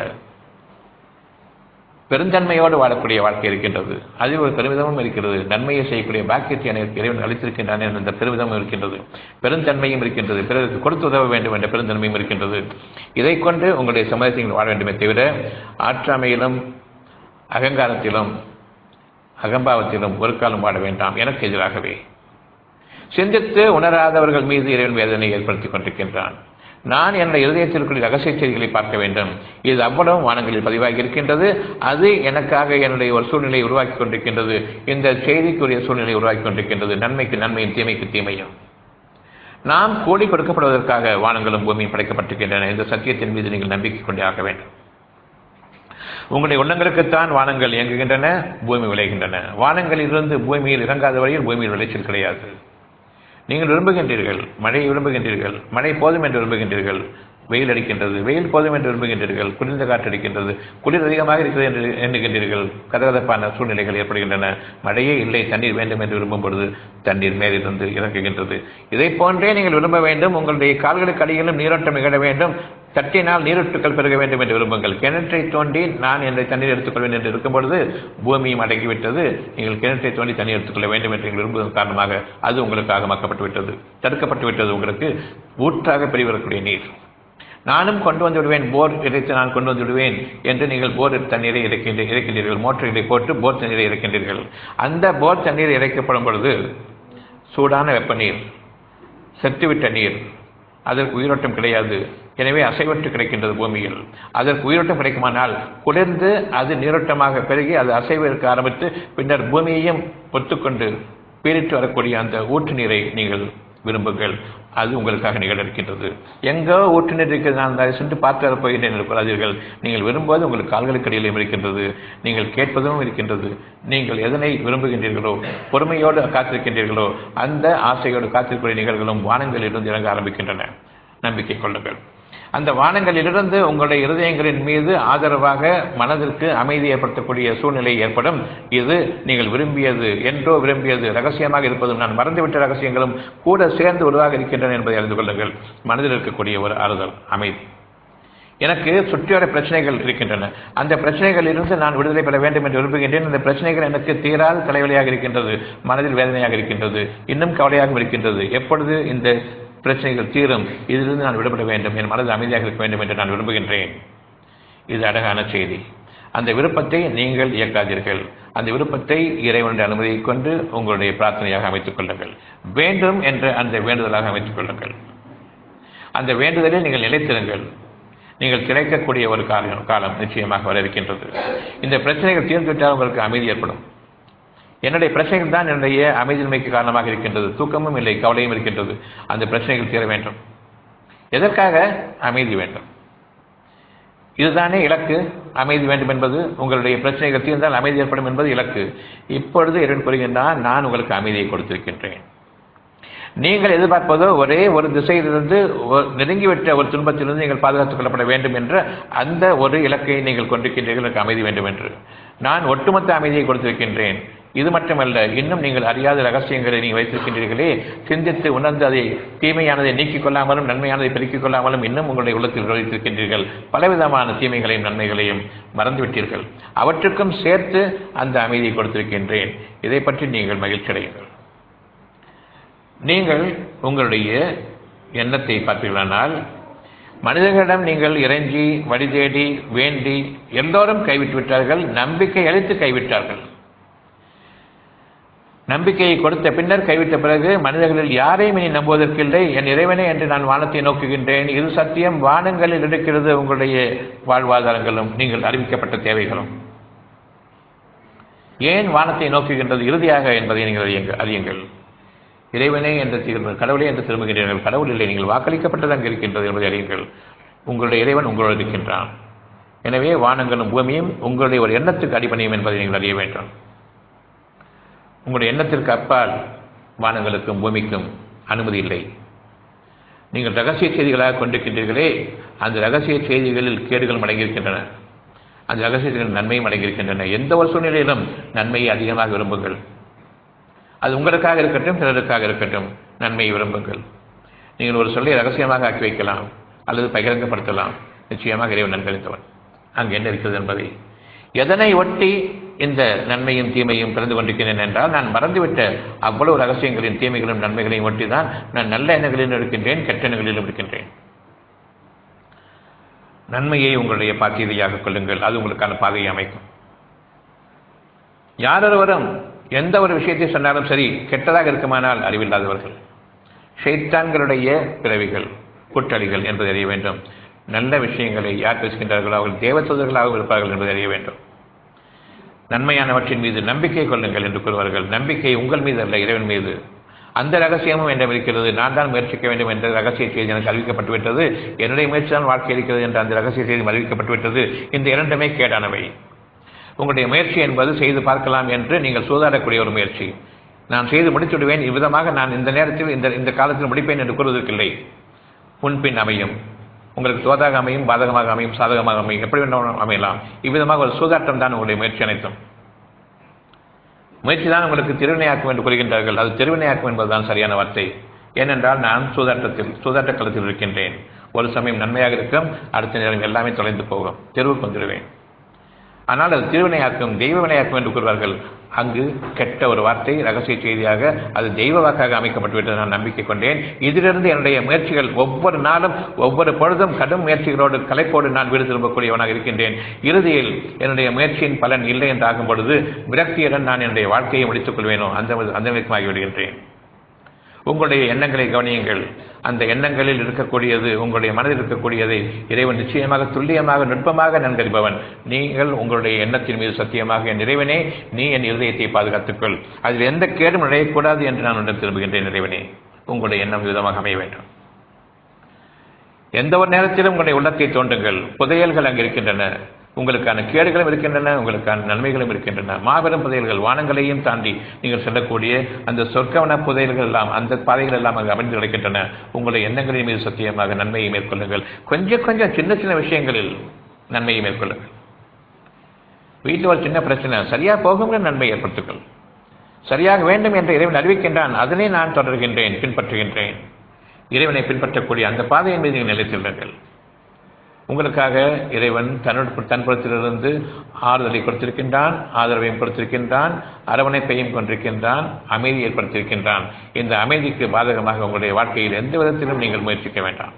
பெருந்தன்மையோடு வாழக்கூடிய வாழ்க்கை இருக்கின்றது அதில் ஒரு பெருமிதமும் இருக்கிறது நன்மையை செய்யக்கூடிய பாக்கியத்தை எனக்கு இறைவன் அளித்திருக்கின்றான் என்ற பெருமிதமும் இருக்கின்றது பெருந்தன்மையும் இருக்கின்றது பிறருக்கு கொடுத்து உதவ வேண்டும் என்ற பெருந்தன்மையும் இருக்கின்றது இதை கொண்டு உங்களுடைய சமுதாயத்தில் வாழ வேண்டுமே தவிர ஆற்றாமையிலும் அகங்காரத்திலும் அகம்பாவத்திலும் ஒரு காலம் வாழ வேண்டாம் எனக்கு எதிராகவே சிந்தித்து உணராதவர்கள் மீது இறைவன் வேதனை ஏற்படுத்திக் கொண்டிருக்கின்றான் நான் என்னுடைய இருதயத்திற்குரிய ரகசிய செய்திகளை பார்க்க வேண்டும் இது அவ்வளவு வானங்களில் பதிவாகி இருக்கின்றது அது எனக்காக என்னுடைய ஒரு சூழ்நிலையை உருவாக்கி கொண்டிருக்கின்றது இந்த செய்திக்குரிய சூழ்நிலையை உருவாக்கி கொண்டிருக்கின்றது நன்மைக்கு நன்மையும் தீமைக்கு தீமையும் நாம் கூலி கொடுக்கப்படுவதற்காக வானங்களும் பூமியும் படைக்கப்பட்டிருக்கின்றன இந்த சத்தியத்தின் மீது நீங்கள் நம்பிக்கை கொண்டே ஆக வேண்டும் உங்களுடைய உள்ளங்களுக்குத்தான் வானங்கள் இயங்குகின்றன பூமி விளைகின்றன வானங்களிலிருந்து பூமியில் இறங்காத வரையில் பூமியில் விளைச்சல் கிடையாது நீங்கள் விரும்புகின்றீர்கள் மழையை விரும்புகின்றீர்கள் மழை போதும் என்று விரும்புகின்றீர்கள் வெயில் அடிக்கின்றது வெயில் போதும் என்று விரும்புகின்றீர்கள் குளிர்ந்த காற்று அடிக்கின்றது குளிர் அதிகமாக இருக்கிறது என்று எண்ணுகின்றீர்கள் கதகதப்பான சூழ்நிலைகள் ஏற்படுகின்றன மழையே இல்லை தண்ணீர் வேண்டும் என்று விரும்பும் பொழுது தண்ணீர் மேலிருந்து இறங்குகின்றது இதை போன்றே நீங்கள் விரும்ப வேண்டும் உங்களுடைய கால்களுக்கு அடியிலும் நீரோட்டம் நிகழ வேண்டும் தட்டினால் நீரூற்றுக்கள் பெருக வேண்டும் என்று விரும்புங்கள் கிணற்றை தோண்டி நான் என்னை தண்ணீர் எடுத்துக்கொள்வேன் என்று இருக்கும் பொழுது பூமியும் அடங்கிவிட்டது நீங்கள் கிணற்றை தோண்டி தண்ணீர் எடுத்துக்கொள்ள வேண்டும் என்று நீங்கள் விரும்புவதன் காரணமாக அது உங்களுக்காக மக்கப்பட்டு விட்டது தடுக்கப்பட்டு விட்டது உங்களுக்கு ஊற்றாக பெரியவரக்கூடிய நீர் நானும் கொண்டு வந்து விடுவேன் போர் இறைத்து நான் கொண்டு வந்து விடுவேன் என்று நீங்கள் போர் தண்ணீரை இறைக்கின்ற இறைக்கின்றீர்கள் மோட்டர்களை போட்டு போர் தண்ணீரை இறைக்கின்றீர்கள் அந்த போர் தண்ணீர் இறைக்கப்படும் பொழுது சூடான வெப்ப நீர் செத்துவிட்ட நீர் அதற்கு உயிரோட்டம் கிடையாது எனவே அசைவற்று கிடைக்கின்றது பூமியில் அதற்கு உயிரோட்டம் கிடைக்குமானால் குளிர்ந்து அது நீரோட்டமாக பெருகி அது அசைவு இருக்க ஆரம்பித்து பின்னர் பூமியையும் ஒத்துக்கொண்டு பீரிட்டு வரக்கூடிய அந்த ஊற்று நீரை நீங்கள் விரும்புங்கள் அது உங்களுக்காக நிகழ இருக்கின்றது எங்கோ ஊற்று நீர் இருக்கிறது நான் அதை சென்று பார்த்து வரப் போகின்றேன் இருக்கிறார்கள் நீங்கள் விரும்புவது உங்கள் கால்களுக்கு இடையிலும் இருக்கின்றது நீங்கள் கேட்பதும் இருக்கின்றது நீங்கள் எதனை விரும்புகின்றீர்களோ பொறுமையோடு காத்திருக்கின்றீர்களோ அந்த ஆசையோடு காத்திருக்கிற நிகழ்வுகளும் வானங்களிலிருந்து இறங்க ஆரம்பிக்கின்றன நம்பிக்கை கொள்ளுங்கள் அந்த வானங்களிலிருந்து உங்களுடைய இருதயங்களின் மீது ஆதரவாக மனதிற்கு அமைதி ஏற்படுத்தக்கூடிய சூழ்நிலை ஏற்படும் இது நீங்கள் விரும்பியது என்றோ விரும்பியது ரகசியமாக இருப்பதும் நான் மறந்துவிட்ட ரகசியங்களும் கூட சேர்ந்து உருவாக இருக்கின்றன என்பதை அறிந்து கொள்ளுங்கள் மனதில் இருக்கக்கூடிய ஒரு ஆறுதல் அமைதி எனக்கு சுற்றியோட பிரச்சனைகள் இருக்கின்றன அந்த பிரச்சனைகளில் இருந்து நான் விடுதலை பெற வேண்டும் என்று விரும்புகின்றேன் அந்த பிரச்சனைகள் எனக்கு தீராத தலைவலியாக இருக்கின்றது மனதில் வேதனையாக இருக்கின்றது இன்னும் கவலையாக இருக்கின்றது எப்பொழுது இந்த பிரச்சனைகள் தீரும் இதிலிருந்து நான் விடுபட வேண்டும் என் மனது அமைதியாக இருக்க வேண்டும் என்று நான் விரும்புகின்றேன் இது அழகான செய்தி அந்த விருப்பத்தை நீங்கள் இயக்காதீர்கள் அந்த விருப்பத்தை இறைவனுடைய அனுமதியை கொண்டு உங்களுடைய பிரார்த்தனையாக அமைத்துக் கொள்ளுங்கள் வேண்டும் என்ற அந்த வேண்டுதலாக அமைத்துக் கொள்ளுங்கள் அந்த வேண்டுதலில் நீங்கள் நிலைத்திருங்கள் நீங்கள் கிடைக்கக்கூடிய ஒரு காலம் காலம் நிச்சயமாக வர இருக்கின்றது இந்த பிரச்சனைகள் தீர்ந்துவிட்டால் உங்களுக்கு அமைதி ஏற்படும் என்னுடைய பிரச்சனைகள் தான் என்னுடைய அமைதியின்மைக்கு காரணமாக இருக்கின்றது தூக்கமும் இல்லை கவலையும் இருக்கின்றது அந்த பிரச்சனைகள் தீர வேண்டும் எதற்காக அமைதி வேண்டும் இதுதானே இலக்கு அமைதி வேண்டும் என்பது உங்களுடைய பிரச்சனைகள் தீர்ந்தால் அமைதி ஏற்படும் என்பது இலக்கு இப்பொழுது இறைவன் கூறுகின்றான் நான் உங்களுக்கு அமைதியை கொடுத்திருக்கின்றேன் நீங்கள் எதிர்பார்ப்பதோ ஒரே ஒரு திசையிலிருந்து ஒ- நெருங்கிவிட்ட ஒரு துன்பத்திலிருந்து நீங்கள் பாதுகாத்துக் கொள்ளப்பட வேண்டும் என்ற அந்த ஒரு இலக்கை நீங்கள் கொண்டிருக்கின்றீர்கள் எனக்கு அமைதி வேண்டும் என்று நான் ஒட்டுமொத்த அமைதியை கொடுத்திருக்கின்றேன் இது மட்டுமல்ல இன்னும் நீங்கள் அறியாத ரகசியங்களை நீங்கள் வைத்திருக்கின்றீர்களே சிந்தித்து உணர்ந்து அதை தீமையானதை நீக்கிக் கொள்ளாமலும் நன்மையானதை பெருக்கிக் கொள்ளாமலும் இன்னும் உங்களுடைய உள்ளத்தில் வைத்திருக்கின்றீர்கள் பலவிதமான தீமைகளையும் நன்மைகளையும் மறந்துவிட்டீர்கள் அவற்றுக்கும் சேர்த்து அந்த அமைதியை கொடுத்திருக்கின்றேன் இதை பற்றி நீங்கள் மகிழ்ச்சி அடையுங்கள் நீங்கள் உங்களுடைய எண்ணத்தை பார்ப்பீர்களானால் மனிதர்களிடம் நீங்கள் இறைஞ்சி வழி தேடி வேண்டி எல்லோரும் கைவிட்டு விட்டார்கள் நம்பிக்கை அளித்து கைவிட்டார்கள் நம்பிக்கையை கொடுத்த பின்னர் கைவிட்ட பிறகு மனிதர்களில் யாரையும் இனி நம்புவதற்கில்லை என் இறைவனே என்று நான் வானத்தை நோக்குகின்றேன் இது சத்தியம் வானங்களில் இருக்கிறது உங்களுடைய வாழ்வாதாரங்களும் நீங்கள் அறிவிக்கப்பட்ட தேவைகளும் ஏன் வானத்தை நோக்குகின்றது இறுதியாக என்பதை நீங்கள் அறியுங்கள் அறியுங்கள் இறைவனே என்று திரும்ப கடவுளே என்று திரும்புகின்றீர்கள் கடவுள் இல்லை நீங்கள் வாக்களிக்கப்பட்டது அங்கு இருக்கின்றது என்பதை அறியுங்கள் உங்களுடைய இறைவன் உங்களோடு இருக்கின்றான் எனவே வானங்களும் பூமியும் உங்களுடைய ஒரு எண்ணத்துக்கு அடிபணியும் என்பதை நீங்கள் அறிய வேண்டும் உங்களுடைய எண்ணத்திற்கு அப்பால் வானங்களுக்கும் பூமிக்கும் அனுமதி இல்லை நீங்கள் ரகசிய செய்திகளாக கொண்டிருக்கின்றீர்களே அந்த ரகசிய செய்திகளில் கேடுகளும் அடங்கியிருக்கின்றன அந்த ரகசிய செய்திகளில் நன்மையும் அடங்கியிருக்கின்றன எந்த ஒரு சூழ்நிலையிலும் நன்மையை அதிகமாக விரும்புங்கள் அது உங்களுக்காக இருக்கட்டும் பிறருக்காக இருக்கட்டும் நன்மையை விரும்புங்கள் நீங்கள் ஒரு சொல்லை ரகசியமாக ஆக்கி வைக்கலாம் அல்லது பகிரங்கப்படுத்தலாம் நிச்சயமாக இறைவன் நன்கறிந்தவன் அங்கு என்ன இருக்கிறது என்பதை எதனை ஒட்டி இந்த நன்மையும் தீமையும் பிறந்து கொண்டிருக்கிறேன் என்றால் நான் மறந்துவிட்ட அவ்வளவு ரகசியங்களின் தீமைகளும் நன்மைகளையும் ஒட்டி தான் நான் நல்ல எண்ணங்களிலும் இருக்கின்றேன் கெட்ட எண்ணங்களிலும் இருக்கின்றேன் நன்மையை உங்களுடைய பாக்கியதையாக கொள்ளுங்கள் அது உங்களுக்கான பாதையை அமைக்கும் யாரொருவரும் எந்த ஒரு விஷயத்தை சொன்னாலும் சரி கெட்டதாக இருக்குமானால் அறிவில்லாதவர்கள் ஷைத்தான்களுடைய பிறவிகள் கூட்டாளிகள் என்பதை அறிய வேண்டும் நல்ல விஷயங்களை யார் பேசுகின்றார்களோ அவர்கள் தேவதூதர்களாகவும் இருப்பார்கள் என்பதை அறிய வேண்டும் நன்மையானவற்றின் மீது நம்பிக்கை கொள்ளுங்கள் என்று கூறுவார்கள் நம்பிக்கை உங்கள் மீது அல்ல இறைவன் மீது அந்த ரகசியமும் என்னிடம் இருக்கிறது நான் தான் முயற்சிக்க வேண்டும் என்ற ரகசிய செய்தி எனக்கு அறிவிக்கப்பட்டு விட்டது என்னுடைய முயற்சி தான் வாழ்க்கை இருக்கிறது என்ற அந்த ரகசிய செய்தி அறிவிக்கப்பட்டு விட்டது இந்த இரண்டுமே கேடானவை உங்களுடைய முயற்சி என்பது செய்து பார்க்கலாம் என்று நீங்கள் சூதாடக்கூடிய ஒரு முயற்சி நான் செய்து முடித்து விடுவேன் இவ்விதமாக நான் இந்த நேரத்தில் இந்த இந்த காலத்தில் முடிப்பேன் என்று கூறுவதற்கில்லை முன்பின் அமையும் உங்களுக்கு தோதாக அமையும் பாதகமாக அமையும் சாதகமாக அமையும் எப்படி வேண்டாம் அமையலாம் இவ்விதமாக ஒரு சூதாட்டம் தான் உங்களுடைய முயற்சி அனைத்தும் முயற்சி தான் உங்களுக்கு திருவினையாக்கும் என்று கூறுகின்றார்கள் அது திருவினையாக்கும் என்பதுதான் சரியான வார்த்தை ஏனென்றால் நான் சூதாட்டத்தில் சூதாட்ட களத்தில் இருக்கின்றேன் ஒரு சமயம் நன்மையாக இருக்கும் அடுத்த நேரம் எல்லாமே தொலைந்து போகும் தெருவுக்கு வந்துடுவேன் ஆனால் அது திருவினையாக்கும் தெய்வ வினையாக்கும் என்று கூறுவார்கள் அங்கு கெட்ட ஒரு வார்த்தை ரகசிய செய்தியாக அது தெய்வ வாக்காக அமைக்கப்பட்டுவிட்டது நான் நம்பிக்கை கொண்டேன் இதிலிருந்து என்னுடைய முயற்சிகள் ஒவ்வொரு நாளும் ஒவ்வொரு பொழுதும் கடும் முயற்சிகளோடு கலைப்போடு நான் வீடு திரும்பக்கூடியவனாக இருக்கின்றேன் இறுதியில் என்னுடைய முயற்சியின் பலன் இல்லை என்று ஆகும் பொழுது விரக்தியுடன் நான் என்னுடைய வாழ்க்கையை முடித்துக் கொள்வேனோ அந்த அந்த நிலைக்குமாகி விடுகின்றேன் உங்களுடைய எண்ணங்களை கவனியுங்கள் அந்த எண்ணங்களில் இருக்கக்கூடியது உங்களுடைய மனதில் இருக்கக்கூடியதை இறைவன் நிச்சயமாக துல்லியமாக நுட்பமாக நன்கறிபவன் நீங்கள் உங்களுடைய எண்ணத்தின் மீது சத்தியமாக என் இறைவனே நீ என் இருதயத்தை பாதுகாத்துக்கொள் அதில் எந்த கேடும் நுழையக்கூடாது என்று நான் உடன் திரும்புகின்றேன் இறைவனே உங்களுடைய எண்ணம் விதமாக அமைய வேண்டும் எந்த ஒரு நேரத்திலும் உங்களுடைய உள்ளத்தை தோண்டுங்கள் புதையல்கள் அங்கு இருக்கின்றன உங்களுக்கான கேடுகளும் இருக்கின்றன உங்களுக்கான நன்மைகளும் இருக்கின்றன மாபெரும் புதையல்கள் வானங்களையும் தாண்டி நீங்கள் செல்லக்கூடிய அந்த சொர்க்கவன புதையல்கள் எல்லாம் அந்த பாதைகள் எல்லாம் அங்கு அமைந்து கிடைக்கின்றன உங்களுடைய எண்ணங்களின் மீது சத்தியமாக நன்மையை மேற்கொள்ளுங்கள் கொஞ்சம் கொஞ்சம் சின்ன சின்ன விஷயங்களில் நன்மையை மேற்கொள்ளுங்கள் வீட்டில் ஒரு சின்ன பிரச்சனை சரியாக போகுங்கிற நன்மை ஏற்படுத்துங்கள் சரியாக வேண்டும் என்று இறைவன் அறிவிக்கின்றான் அதனை நான் தொடர்கின்றேன் பின்பற்றுகின்றேன் இறைவனை பின்பற்றக்கூடிய அந்த பாதையின் மீது நீங்கள் நிலைத்துள்ளீர்கள் உங்களுக்காக இறைவன் தன்னோட தன்புறத்திலிருந்து ஆறுதலை கொடுத்திருக்கின்றான் ஆதரவையும் கொடுத்திருக்கின்றான் அரவணைப்பையும் கொண்டிருக்கின்றான் அமைதி ஏற்படுத்தியிருக்கின்றான் இந்த அமைதிக்கு பாதகமாக உங்களுடைய வாழ்க்கையில் எந்த விதத்திலும் நீங்கள் முயற்சிக்க வேண்டாம்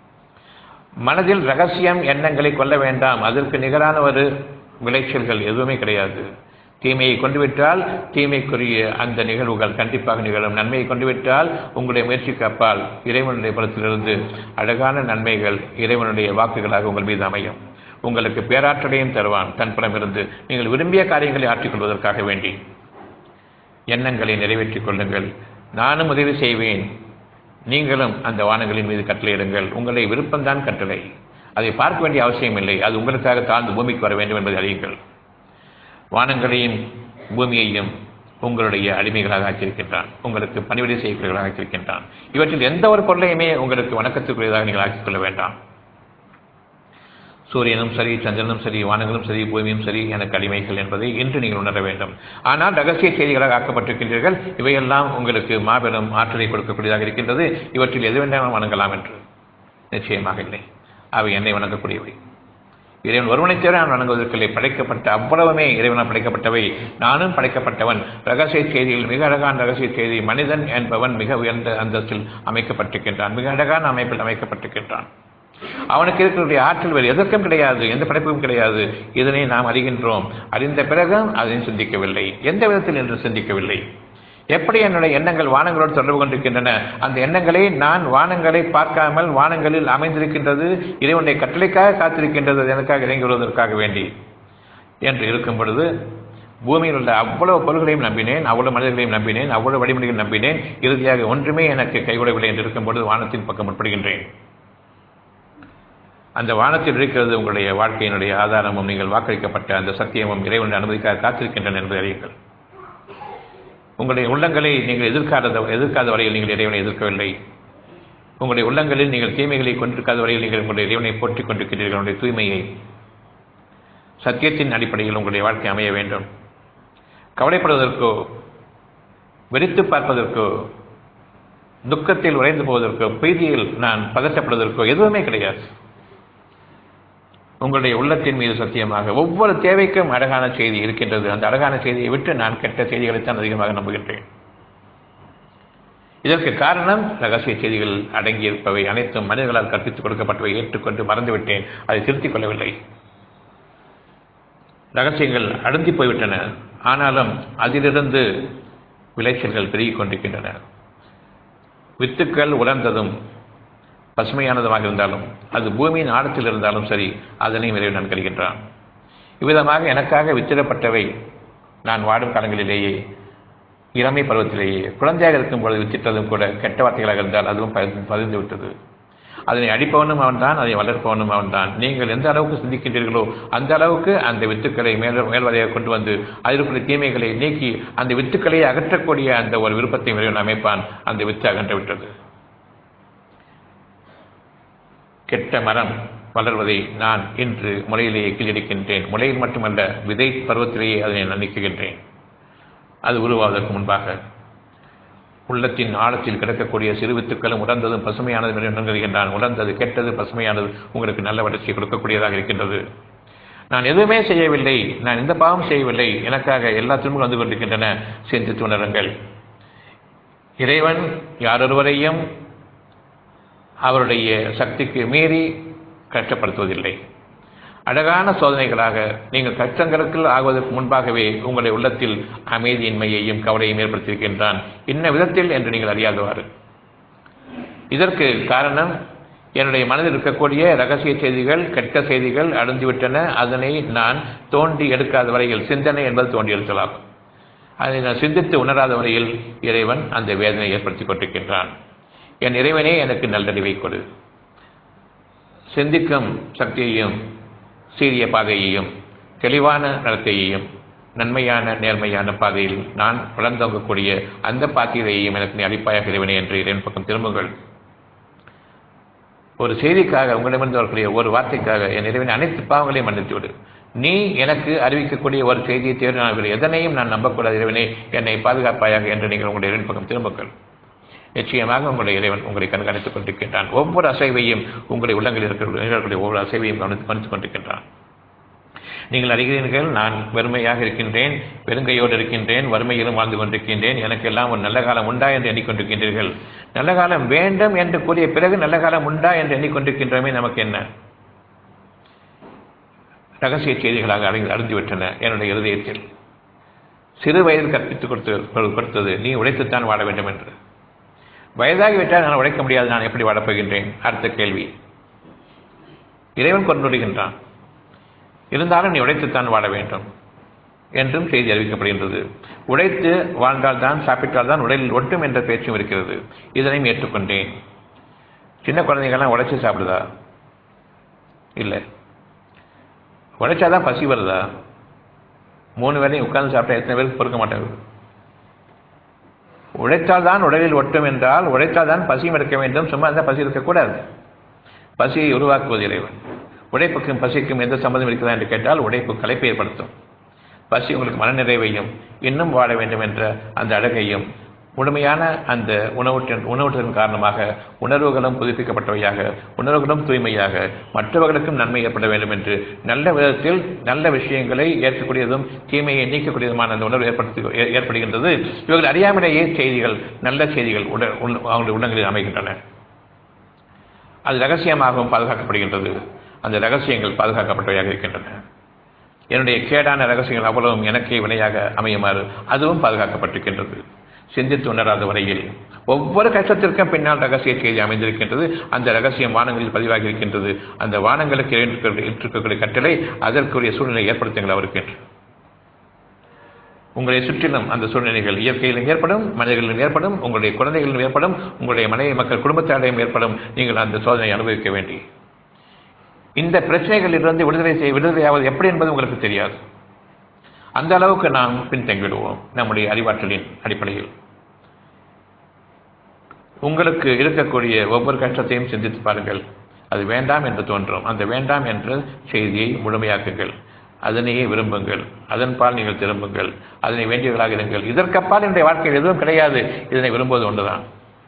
மனதில் ரகசியம் எண்ணங்களை கொள்ள வேண்டாம் அதற்கு நிகரான ஒரு விளைச்சல்கள் எதுவுமே கிடையாது தீமையை கொண்டுவிட்டால் தீமைக்குரிய அந்த நிகழ்வுகள் கண்டிப்பாக நிகழும் நன்மையை கொண்டுவிட்டால் உங்களுடைய முயற்சிக்கு அப்பால் இறைவனுடைய புறத்திலிருந்து அழகான நன்மைகள் இறைவனுடைய வாக்குகளாக உங்கள் மீது அமையும் உங்களுக்கு பேராற்றலையும் தருவான் தன் புறமிருந்து நீங்கள் விரும்பிய காரியங்களை ஆற்றிக்கொள்வதற்காக வேண்டி எண்ணங்களை நிறைவேற்றிக் கொள்ளுங்கள் நானும் உதவி செய்வேன் நீங்களும் அந்த வானங்களின் மீது கட்டளையிடுங்கள் உங்களை விருப்பம்தான் கட்டளை அதை பார்க்க வேண்டிய அவசியம் இல்லை அது உங்களுக்காக தாழ்ந்து பூமிக்கு வர வேண்டும் என்பதை அறியுங்கள் வானங்களையும் பூமியையும் உங்களுடைய அடிமைகளாக ஆக்கியிருக்கின்றான் உங்களுக்கு பணிவிடை செய்யக்கூடியவர்களாக ஆக்கியிருக்கின்றான் இவற்றில் எந்த ஒரு பொருளையுமே உங்களுக்கு வணக்கத்துக்குரியதாக நீங்கள் ஆக்கிக் கொள்ள வேண்டாம் சூரியனும் சரி சந்திரனும் சரி வானங்களும் சரி பூமியும் சரி எனக்கு அடிமைகள் என்பதை இன்று நீங்கள் உணர வேண்டும் ஆனால் ரகசிய செய்திகளாக ஆக்கப்பட்டிருக்கின்றீர்கள் இவையெல்லாம் உங்களுக்கு மாபெரும் ஆற்றலை கொடுக்கக்கூடியதாக இருக்கின்றது இவற்றில் எது வேண்டாம் வணங்கலாம் என்று நிச்சயமாக இல்லை அவை என்னை வணங்கக்கூடியவை இறைவன் ஒருவனை தவிர நான் வணங்குவதற்கில்லை படைக்கப்பட்ட அவ்வளவுமே இறைவனால் படைக்கப்பட்டவை நானும் படைக்கப்பட்டவன் ரகசிய செய்தியில் மிக அழகான ரகசிய செய்தி மனிதன் என்பவன் மிக உயர்ந்த அந்தஸ்தில் அமைக்கப்பட்டிருக்கின்றான் மிக அழகான அமைப்பில் அமைக்கப்பட்டிருக்கின்றான் அவனுக்கு இருக்கக்கூடிய ஆற்றல் வேறு எதற்கும் கிடையாது எந்த படைப்பும் கிடையாது இதனை நாம் அறிகின்றோம் அறிந்த பிறகும் அதை சிந்திக்கவில்லை எந்த விதத்தில் என்று சிந்திக்கவில்லை எப்படி என்னுடைய எண்ணங்கள் வானங்களோடு தொடர்பு கொண்டிருக்கின்றன அந்த எண்ணங்களை நான் வானங்களை பார்க்காமல் வானங்களில் அமைந்திருக்கின்றது இறைவனுடைய கட்டளைக்காக காத்திருக்கின்றது அது எனக்காக இறங்கி வருவதற்காக வேண்டி என்று இருக்கும் பொழுது பூமியில் உள்ள அவ்வளவு பொருள்களையும் நம்பினேன் அவ்வளவு மனிதர்களையும் நம்பினேன் அவ்வளவு வழிமுறைகளையும் நம்பினேன் இறுதியாக ஒன்றுமே எனக்கு கைவிடவில்லை என்று இருக்கும் பொழுது வானத்தின் பக்கம் முற்படுகின்றேன் அந்த வானத்தில் இருக்கிறது உங்களுடைய வாழ்க்கையினுடைய ஆதாரமும் நீங்கள் வாக்களிக்கப்பட்ட அந்த சத்தியமும் இறைவனுடைய அனுமதிக்காக காத்திருக்கின்றன என்பதை அறியுங்கள் உங்களுடைய உள்ளங்களை நீங்கள் எதிர்க்காத எதிர்க்காத வரையில் நீங்கள் இறைவனை எதிர்க்கவில்லை உங்களுடைய உள்ளங்களில் நீங்கள் தீமைகளை கொண்டிருக்காத வரையில் நீங்கள் உங்களுடைய இறைவனை போற்றிக் கொண்டிருக்கிறீர்கள் உங்களுடைய தூய்மையை சத்தியத்தின் அடிப்படையில் உங்களுடைய வாழ்க்கை அமைய வேண்டும் கவலைப்படுவதற்கோ வெறித்து பார்ப்பதற்கோ துக்கத்தில் உறைந்து போவதற்கோ பிரீதியில் நான் பதற்றப்படுவதற்கோ எதுவுமே கிடையாது உங்களுடைய உள்ளத்தின் மீது சத்தியமாக ஒவ்வொரு தேவைக்கும் அழகான செய்தி இருக்கின்றது அந்த அழகான செய்தியை விட்டு நான் கெட்ட செய்திகளைத்தான் அதிகமாக நம்புகின்றேன் இதற்கு காரணம் ரகசிய செய்திகள் அடங்கியிருப்பவை அனைத்தும் மனிதர்களால் கற்பித்துக் கொடுக்கப்பட்டவை ஏற்றுக்கொண்டு மறந்துவிட்டேன் அதை திருத்திக் கொள்ளவில்லை ரகசியங்கள் அடங்கி போய்விட்டன ஆனாலும் அதிலிருந்து விளைச்சல்கள் பெருகிக் கொண்டிருக்கின்றன வித்துக்கள் உலர்ந்ததும் பசுமையானதுமாக இருந்தாலும் அது பூமியின் ஆழத்தில் இருந்தாலும் சரி அதனையும் இறைவன் நன்கறிகின்றான் இவ்விதமாக எனக்காக வித்திடப்பட்டவை நான் வாடும் காலங்களிலேயே இளமை பருவத்திலேயே குழந்தையாக இருக்கும் பொழுது வித்திட்டதும் கூட கெட்ட வார்த்தைகளாக இருந்தால் அதுவும் பதிந்து விட்டது அதனை அடிப்பவனும் அவன்தான் அதை வளர்ப்பவனும் அவன்தான் நீங்கள் எந்த அளவுக்கு சிந்திக்கின்றீர்களோ அந்த அளவுக்கு அந்த வித்துக்களை மேல் மேல்வரையாக கொண்டு வந்து அதில் தீமைகளை நீக்கி அந்த வித்துக்களை அகற்றக்கூடிய அந்த ஒரு விருப்பத்தை இறைவன் அமைப்பான் அந்த வித்து அகன்று விட்டது கெட்ட மரம் வளர்வதை நான் இன்று முளையிலேயே கீழடிக்கின்றேன் முளையில் மட்டுமல்ல விதை பருவத்திலேயே அதனை நான் நீக்குகின்றேன் அது உருவாவதற்கு முன்பாக உள்ளத்தின் ஆழத்தில் கிடக்கக்கூடிய சிறு வித்துக்களும் உடந்ததும் பசுமையானது நன்கறிகின்றான் உடந்தது கெட்டது பசுமையானது உங்களுக்கு நல்ல வளர்ச்சியை கொடுக்கக்கூடியதாக இருக்கின்றது நான் எதுவுமே செய்யவில்லை நான் எந்த பாவம் செய்யவில்லை எனக்காக எல்லா துன்பங்களும் வந்து கொண்டிருக்கின்றன சிந்தித்து உணருங்கள் இறைவன் யாரொருவரையும் அவருடைய சக்திக்கு மீறி கஷ்டப்படுத்துவதில்லை அழகான சோதனைகளாக நீங்கள் கஷ்டங்களுக்கு ஆகுவதற்கு முன்பாகவே உங்களுடைய உள்ளத்தில் அமைதியின்மையையும் கவலையும் ஏற்படுத்தியிருக்கின்றான் இன்ன விதத்தில் என்று நீங்கள் அறியாதவாறு இதற்கு காரணம் என்னுடைய மனதில் இருக்கக்கூடிய ரகசிய செய்திகள் கெட்ட செய்திகள் அடைந்துவிட்டன அதனை நான் தோண்டி எடுக்காத வரையில் சிந்தனை என்பது தோண்டி எடுக்கலாகும் அதை நான் சிந்தித்து உணராத வரையில் இறைவன் அந்த வேதனை ஏற்படுத்தி கொண்டிருக்கின்றான் என் இறைவனே எனக்கு நல்லறிவை கொடு சிந்திக்கும் சக்தியையும் சீரிய பாதையையும் தெளிவான நடத்தையையும் நன்மையான நேர்மையான பாதையில் நான் வளர்ந்தோங்கக்கூடிய அந்த பாத்திரையையும் எனக்கு நீ அளிப்பாயாக இறைவனே என்று இறைவன் பக்கம் திரும்புங்கள் ஒரு செய்திக்காக உங்களிடமிருந்து வரக்கூடிய ஒரு வார்த்தைக்காக என் இறைவன் அனைத்து பாவங்களையும் மன்னித்து விடு நீ எனக்கு அறிவிக்கக்கூடிய ஒரு செய்தியை தேர்வு நான் வேறு எதனையும் நான் நம்பக்கூடாது இறைவனே என்னை பாதுகாப்பாயாக என்று நீங்கள் உங்களுடைய இறைவன் பக்கம் திரும்புங்கள் நிச்சயமாக உங்களுடைய இறைவன் உங்களை கண்காணித்துக் கொண்டிருக்கின்றான் ஒவ்வொரு அசைவையும் உங்களுடைய உள்ளங்களில் இருக்கிற ஒவ்வொரு அசைவையும் கவனித்துக் கவனித்துக் கொண்டிருக்கின்றான் நீங்கள் அறிகிறீர்கள் நான் வெறுமையாக இருக்கின்றேன் பெருங்கையோடு இருக்கின்றேன் வறுமையிலும் வாழ்ந்து கொண்டிருக்கின்றேன் எனக்கு எல்லாம் ஒரு நல்ல காலம் உண்டா என்று எண்ணிக்கொண்டிருக்கின்றீர்கள் நல்ல காலம் வேண்டும் என்று கூறிய பிறகு நல்ல காலம் உண்டா என்று எண்ணிக்கொண்டிருக்கின்றோமே நமக்கு என்ன ரகசிய செய்திகளாக அடைந்து அடைந்துவிட்டன என்னுடைய இருதயத்தில் சிறு வயதில் கற்பித்துக் கொடுத்து கொடுத்தது நீ உழைத்துத்தான் வாழ வேண்டும் என்று வயதாகிவிட்டால் நான் உழைக்க முடியாது நான் எப்படி வாழப்போகின்றேன் அடுத்த கேள்வி இறைவன் கொண்டுடுகின்றான் இருந்தாலும் நீ உழைத்துத்தான் வாழ வேண்டும் என்றும் செய்தி அறிவிக்கப்படுகின்றது உழைத்து வாழ்ந்தால் தான் சாப்பிட்டால் தான் உடலில் ஒட்டும் என்ற பேச்சும் இருக்கிறது இதனையும் ஏற்றுக்கொண்டேன் சின்ன குழந்தைங்கள்லாம் உழைச்சி சாப்பிடுதா இல்லை உழைச்சாதான் பசி வருதா மூணு வேலையும் உட்கார்ந்து சாப்பிட்டா எத்தனை பேருக்கு பொறுக்க மாட்டாங்க உழைத்தால் தான் உடலில் ஒட்டும் என்றால் உழைத்தால் தான் பசியும் எடுக்க வேண்டும் சும்மா இருந்தால் பசி இருக்கக்கூடாது பசியை உருவாக்குவது இறைவன் உழைப்புக்கும் பசிக்கும் எந்த சம்மந்தம் இருக்கிறதா என்று கேட்டால் உழைப்பு கலைப்பை ஏற்படுத்தும் பசி உங்களுக்கு மனநிறைவையும் இன்னும் வாழ வேண்டும் என்ற அந்த அழகையும் முழுமையான அந்த உணவூட்டின் உணவூட்டத்தின் காரணமாக உணர்வுகளும் புதுப்பிக்கப்பட்டவையாக உணர்வுகளும் தூய்மையாக மற்றவர்களுக்கும் நன்மை ஏற்பட வேண்டும் என்று நல்ல விதத்தில் நல்ல விஷயங்களை ஏற்கக்கூடியதும் தீமையை நீக்கக்கூடியதுமான அந்த உணர்வு ஏற்படுத்தி ஏ- ஏற்படுகின்றது இவர்கள் அறியாமலேயே செய்திகள் நல்ல செய்திகள் உட உள்ள- அவங்களுடைய உள்ளங்களில் அமைகின்றன அது ரகசியமாகவும் பாதுகாக்கப்படுகின்றது அந்த ரகசியங்கள் பாதுகாக்கப்பட்டவையாக இருக்கின்றன என்னுடைய கேடான ரகசியங்கள் அவ்வளவும் எனக்கே வினையாக அமையுமாறு அதுவும் பாதுகாக்கப்பட்டிருக்கின்றது சிந்தித்து உணராத வரையில் ஒவ்வொரு கஷ்டத்திற்கும் பின்னால் ரகசிய செய்தி அமைந்திருக்கின்றது அந்த ரகசியம் வானங்களில் பதிவாகி இருக்கின்றது அந்த வானங்களுக்கு ஏற்றிருக்கக்கூடிய கட்டளை அதற்குரிய சூழ்நிலை ஏற்படுத்துங்கள் அவருக்கு என்று. உங்களை சுற்றிலும் அந்த சூழ்நிலைகள் இயற்கையிலும் ஏற்படும் மனிதர்களிலும் ஏற்படும் உங்களுடைய குழந்தைகளிலும் ஏற்படும் உங்களுடைய மனைவி மக்கள் குடும்பத்தாரையும் ஏற்படும் நீங்கள் அந்த சோதனை அனுபவிக்க வேண்டி இந்த பிரச்சனைகளிலிருந்து விடுதலை செய்ய விடுதலையாவது எப்படி என்பது உங்களுக்கு தெரியாது அந்த அளவுக்கு நாம் பின்தங்கிவிடுவோம் நம்முடைய அறிவாற்றலின் அடிப்படையில் உங்களுக்கு இருக்கக்கூடிய ஒவ்வொரு கஷ்டத்தையும் சிந்தித்து பாருங்கள் அது வேண்டாம் என்று தோன்றும் அந்த வேண்டாம் என்ற செய்தியை முழுமையாக்குங்கள் அதனையே விரும்புங்கள் அதன்பால் நீங்கள் திரும்புங்கள் அதனை வேண்டியவர்களாக இருங்கள் இதற்கப்பால் என்னுடைய வாழ்க்கையில் எதுவும் கிடையாது இதனை விரும்புவது ஒன்றுதான்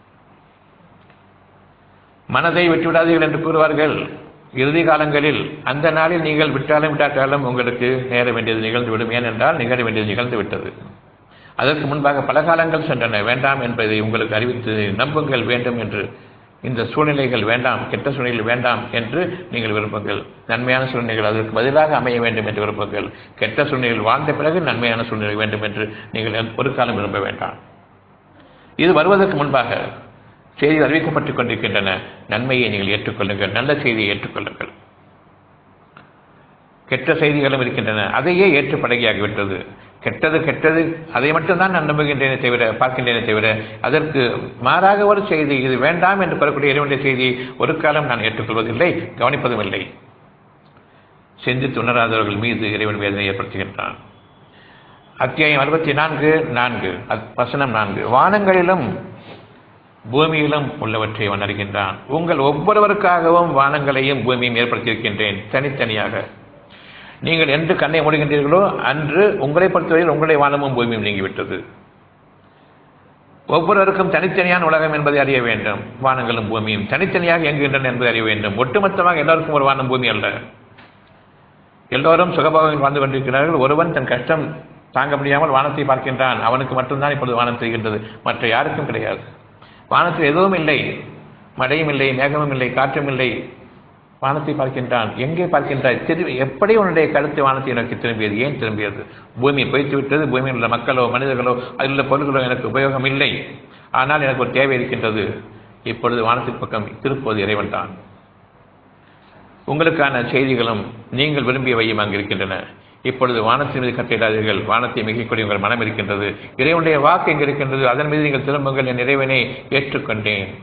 மனதை விட்டுவிடாதீர்கள் என்று கூறுவார்கள் இறுதி காலங்களில் அந்த நாளில் நீங்கள் விட்டாலும் விட்டாட்டாலும் உங்களுக்கு நேர வேண்டியது நிகழ்ந்துவிடும் ஏனென்றால் நிகழ வேண்டியது நிகழ்ந்து விட்டது அதற்கு முன்பாக பல காலங்கள் சென்றன வேண்டாம் என்பதை உங்களுக்கு அறிவித்து நம்புங்கள் வேண்டும் என்று இந்த சூழ்நிலைகள் வேண்டாம் கெட்ட சூழ்நிலைகள் வேண்டாம் என்று நீங்கள் விரும்புங்கள் நன்மையான சூழ்நிலைகள் அதற்கு பதிலாக அமைய வேண்டும் என்று விரும்புங்கள் கெட்ட சூழ்நிலைகள் வாழ்ந்த பிறகு நன்மையான சூழ்நிலை வேண்டும் என்று நீங்கள் ஒரு காலம் விரும்ப வேண்டாம் இது வருவதற்கு முன்பாக செய்திகள் அறிவிக்கப்பட்டுக் கொண்டிருக்கின்றன நன்மையை நீங்கள் ஏற்றுக்கொள்ளுங்கள் நல்ல செய்தியை ஏற்றுக்கொள்ளுங்கள் கெட்ட செய்திகளும் இருக்கின்றன அதையே ஏற்று பழகியாகிவிட்டது கெட்டது கெட்டது அதை மட்டும்தான் நான் நம்புகின்றேனே தவிர பார்க்கின்றேனே தவிர அதற்கு மாறாக ஒரு செய்தி இது வேண்டாம் என்று கூறக்கூடிய இறைவனுடைய செய்தியை ஒரு காலம் நான் ஏற்றுக்கொள்வதில்லை கவனிப்பதும் இல்லை சிந்தித்து உணராதவர்கள் மீது இறைவன் வேதனை ஏற்படுத்துகின்றான் அத்தியாயம் அறுபத்தி நான்கு நான்கு அத்- வசனம் நான்கு வானங்களிலும் பூமியிலும் உள்ளவற்றை அவன் அறிகின்றான் உங்கள் ஒவ்வொருவருக்காகவும் வானங்களையும் பூமியையும் ஏற்படுத்தியிருக்கின்றேன் தனித்தனியாக நீங்கள் என்று கண்ணை மூடுகின்றீர்களோ அன்று உங்களை பொறுத்தவரையில் உங்களுடைய வானமும் பூமியும் நீங்கிவிட்டது ஒவ்வொருவருக்கும் தனித்தனியான உலகம் என்பதை அறிய வேண்டும் வானங்களும் பூமியும் தனித்தனியாக இயங்குகின்றன என்பதை அறிய வேண்டும் ஒட்டுமொத்தமாக எல்லோருக்கும் ஒரு வானம் பூமி அல்ல எல்லோரும் சுகபோகங்கள் வாழ்ந்து கொண்டிருக்கிறார்கள் ஒருவன் தன் கஷ்டம் தாங்க முடியாமல் வானத்தை பார்க்கின்றான் அவனுக்கு மட்டும்தான் இப்பொழுது வானம் தெரிகின்றது மற்ற யாருக்கும் கிடையாது வானத்தில் எதுவும் இல்லை மழையும் இல்லை மேகமும் இல்லை காற்றும் இல்லை வானத்தை பார்க்கின்றான் எங்கே பார்க்கின்றாய் திரும்பி எப்படி உன்னுடைய கருத்து வானத்தை நோக்கி திரும்பியது ஏன் திரும்பியது பூமி பொய்த்து விட்டது பூமியில் உள்ள மக்களோ மனிதர்களோ அதில் உள்ள பொருள்களோ எனக்கு உபயோகம் இல்லை ஆனால் எனக்கு ஒரு தேவை இருக்கின்றது இப்பொழுது வானத்தின் பக்கம் திருப்பது இறைவன் தான் உங்களுக்கான செய்திகளும் நீங்கள் விரும்பியவையும் அங்கு இருக்கின்றன இப்பொழுது வானத்தின் மீது கட்டிடாதீர்கள் வானத்தை மிகக்கூடிய உங்கள் மனம் இருக்கின்றது இறைவனுடைய வாக்கு எங்கு இருக்கின்றது அதன் மீது நீங்கள் திரும்புங்கள் என் இறைவனை ஏற்றுக்கொண்டேன்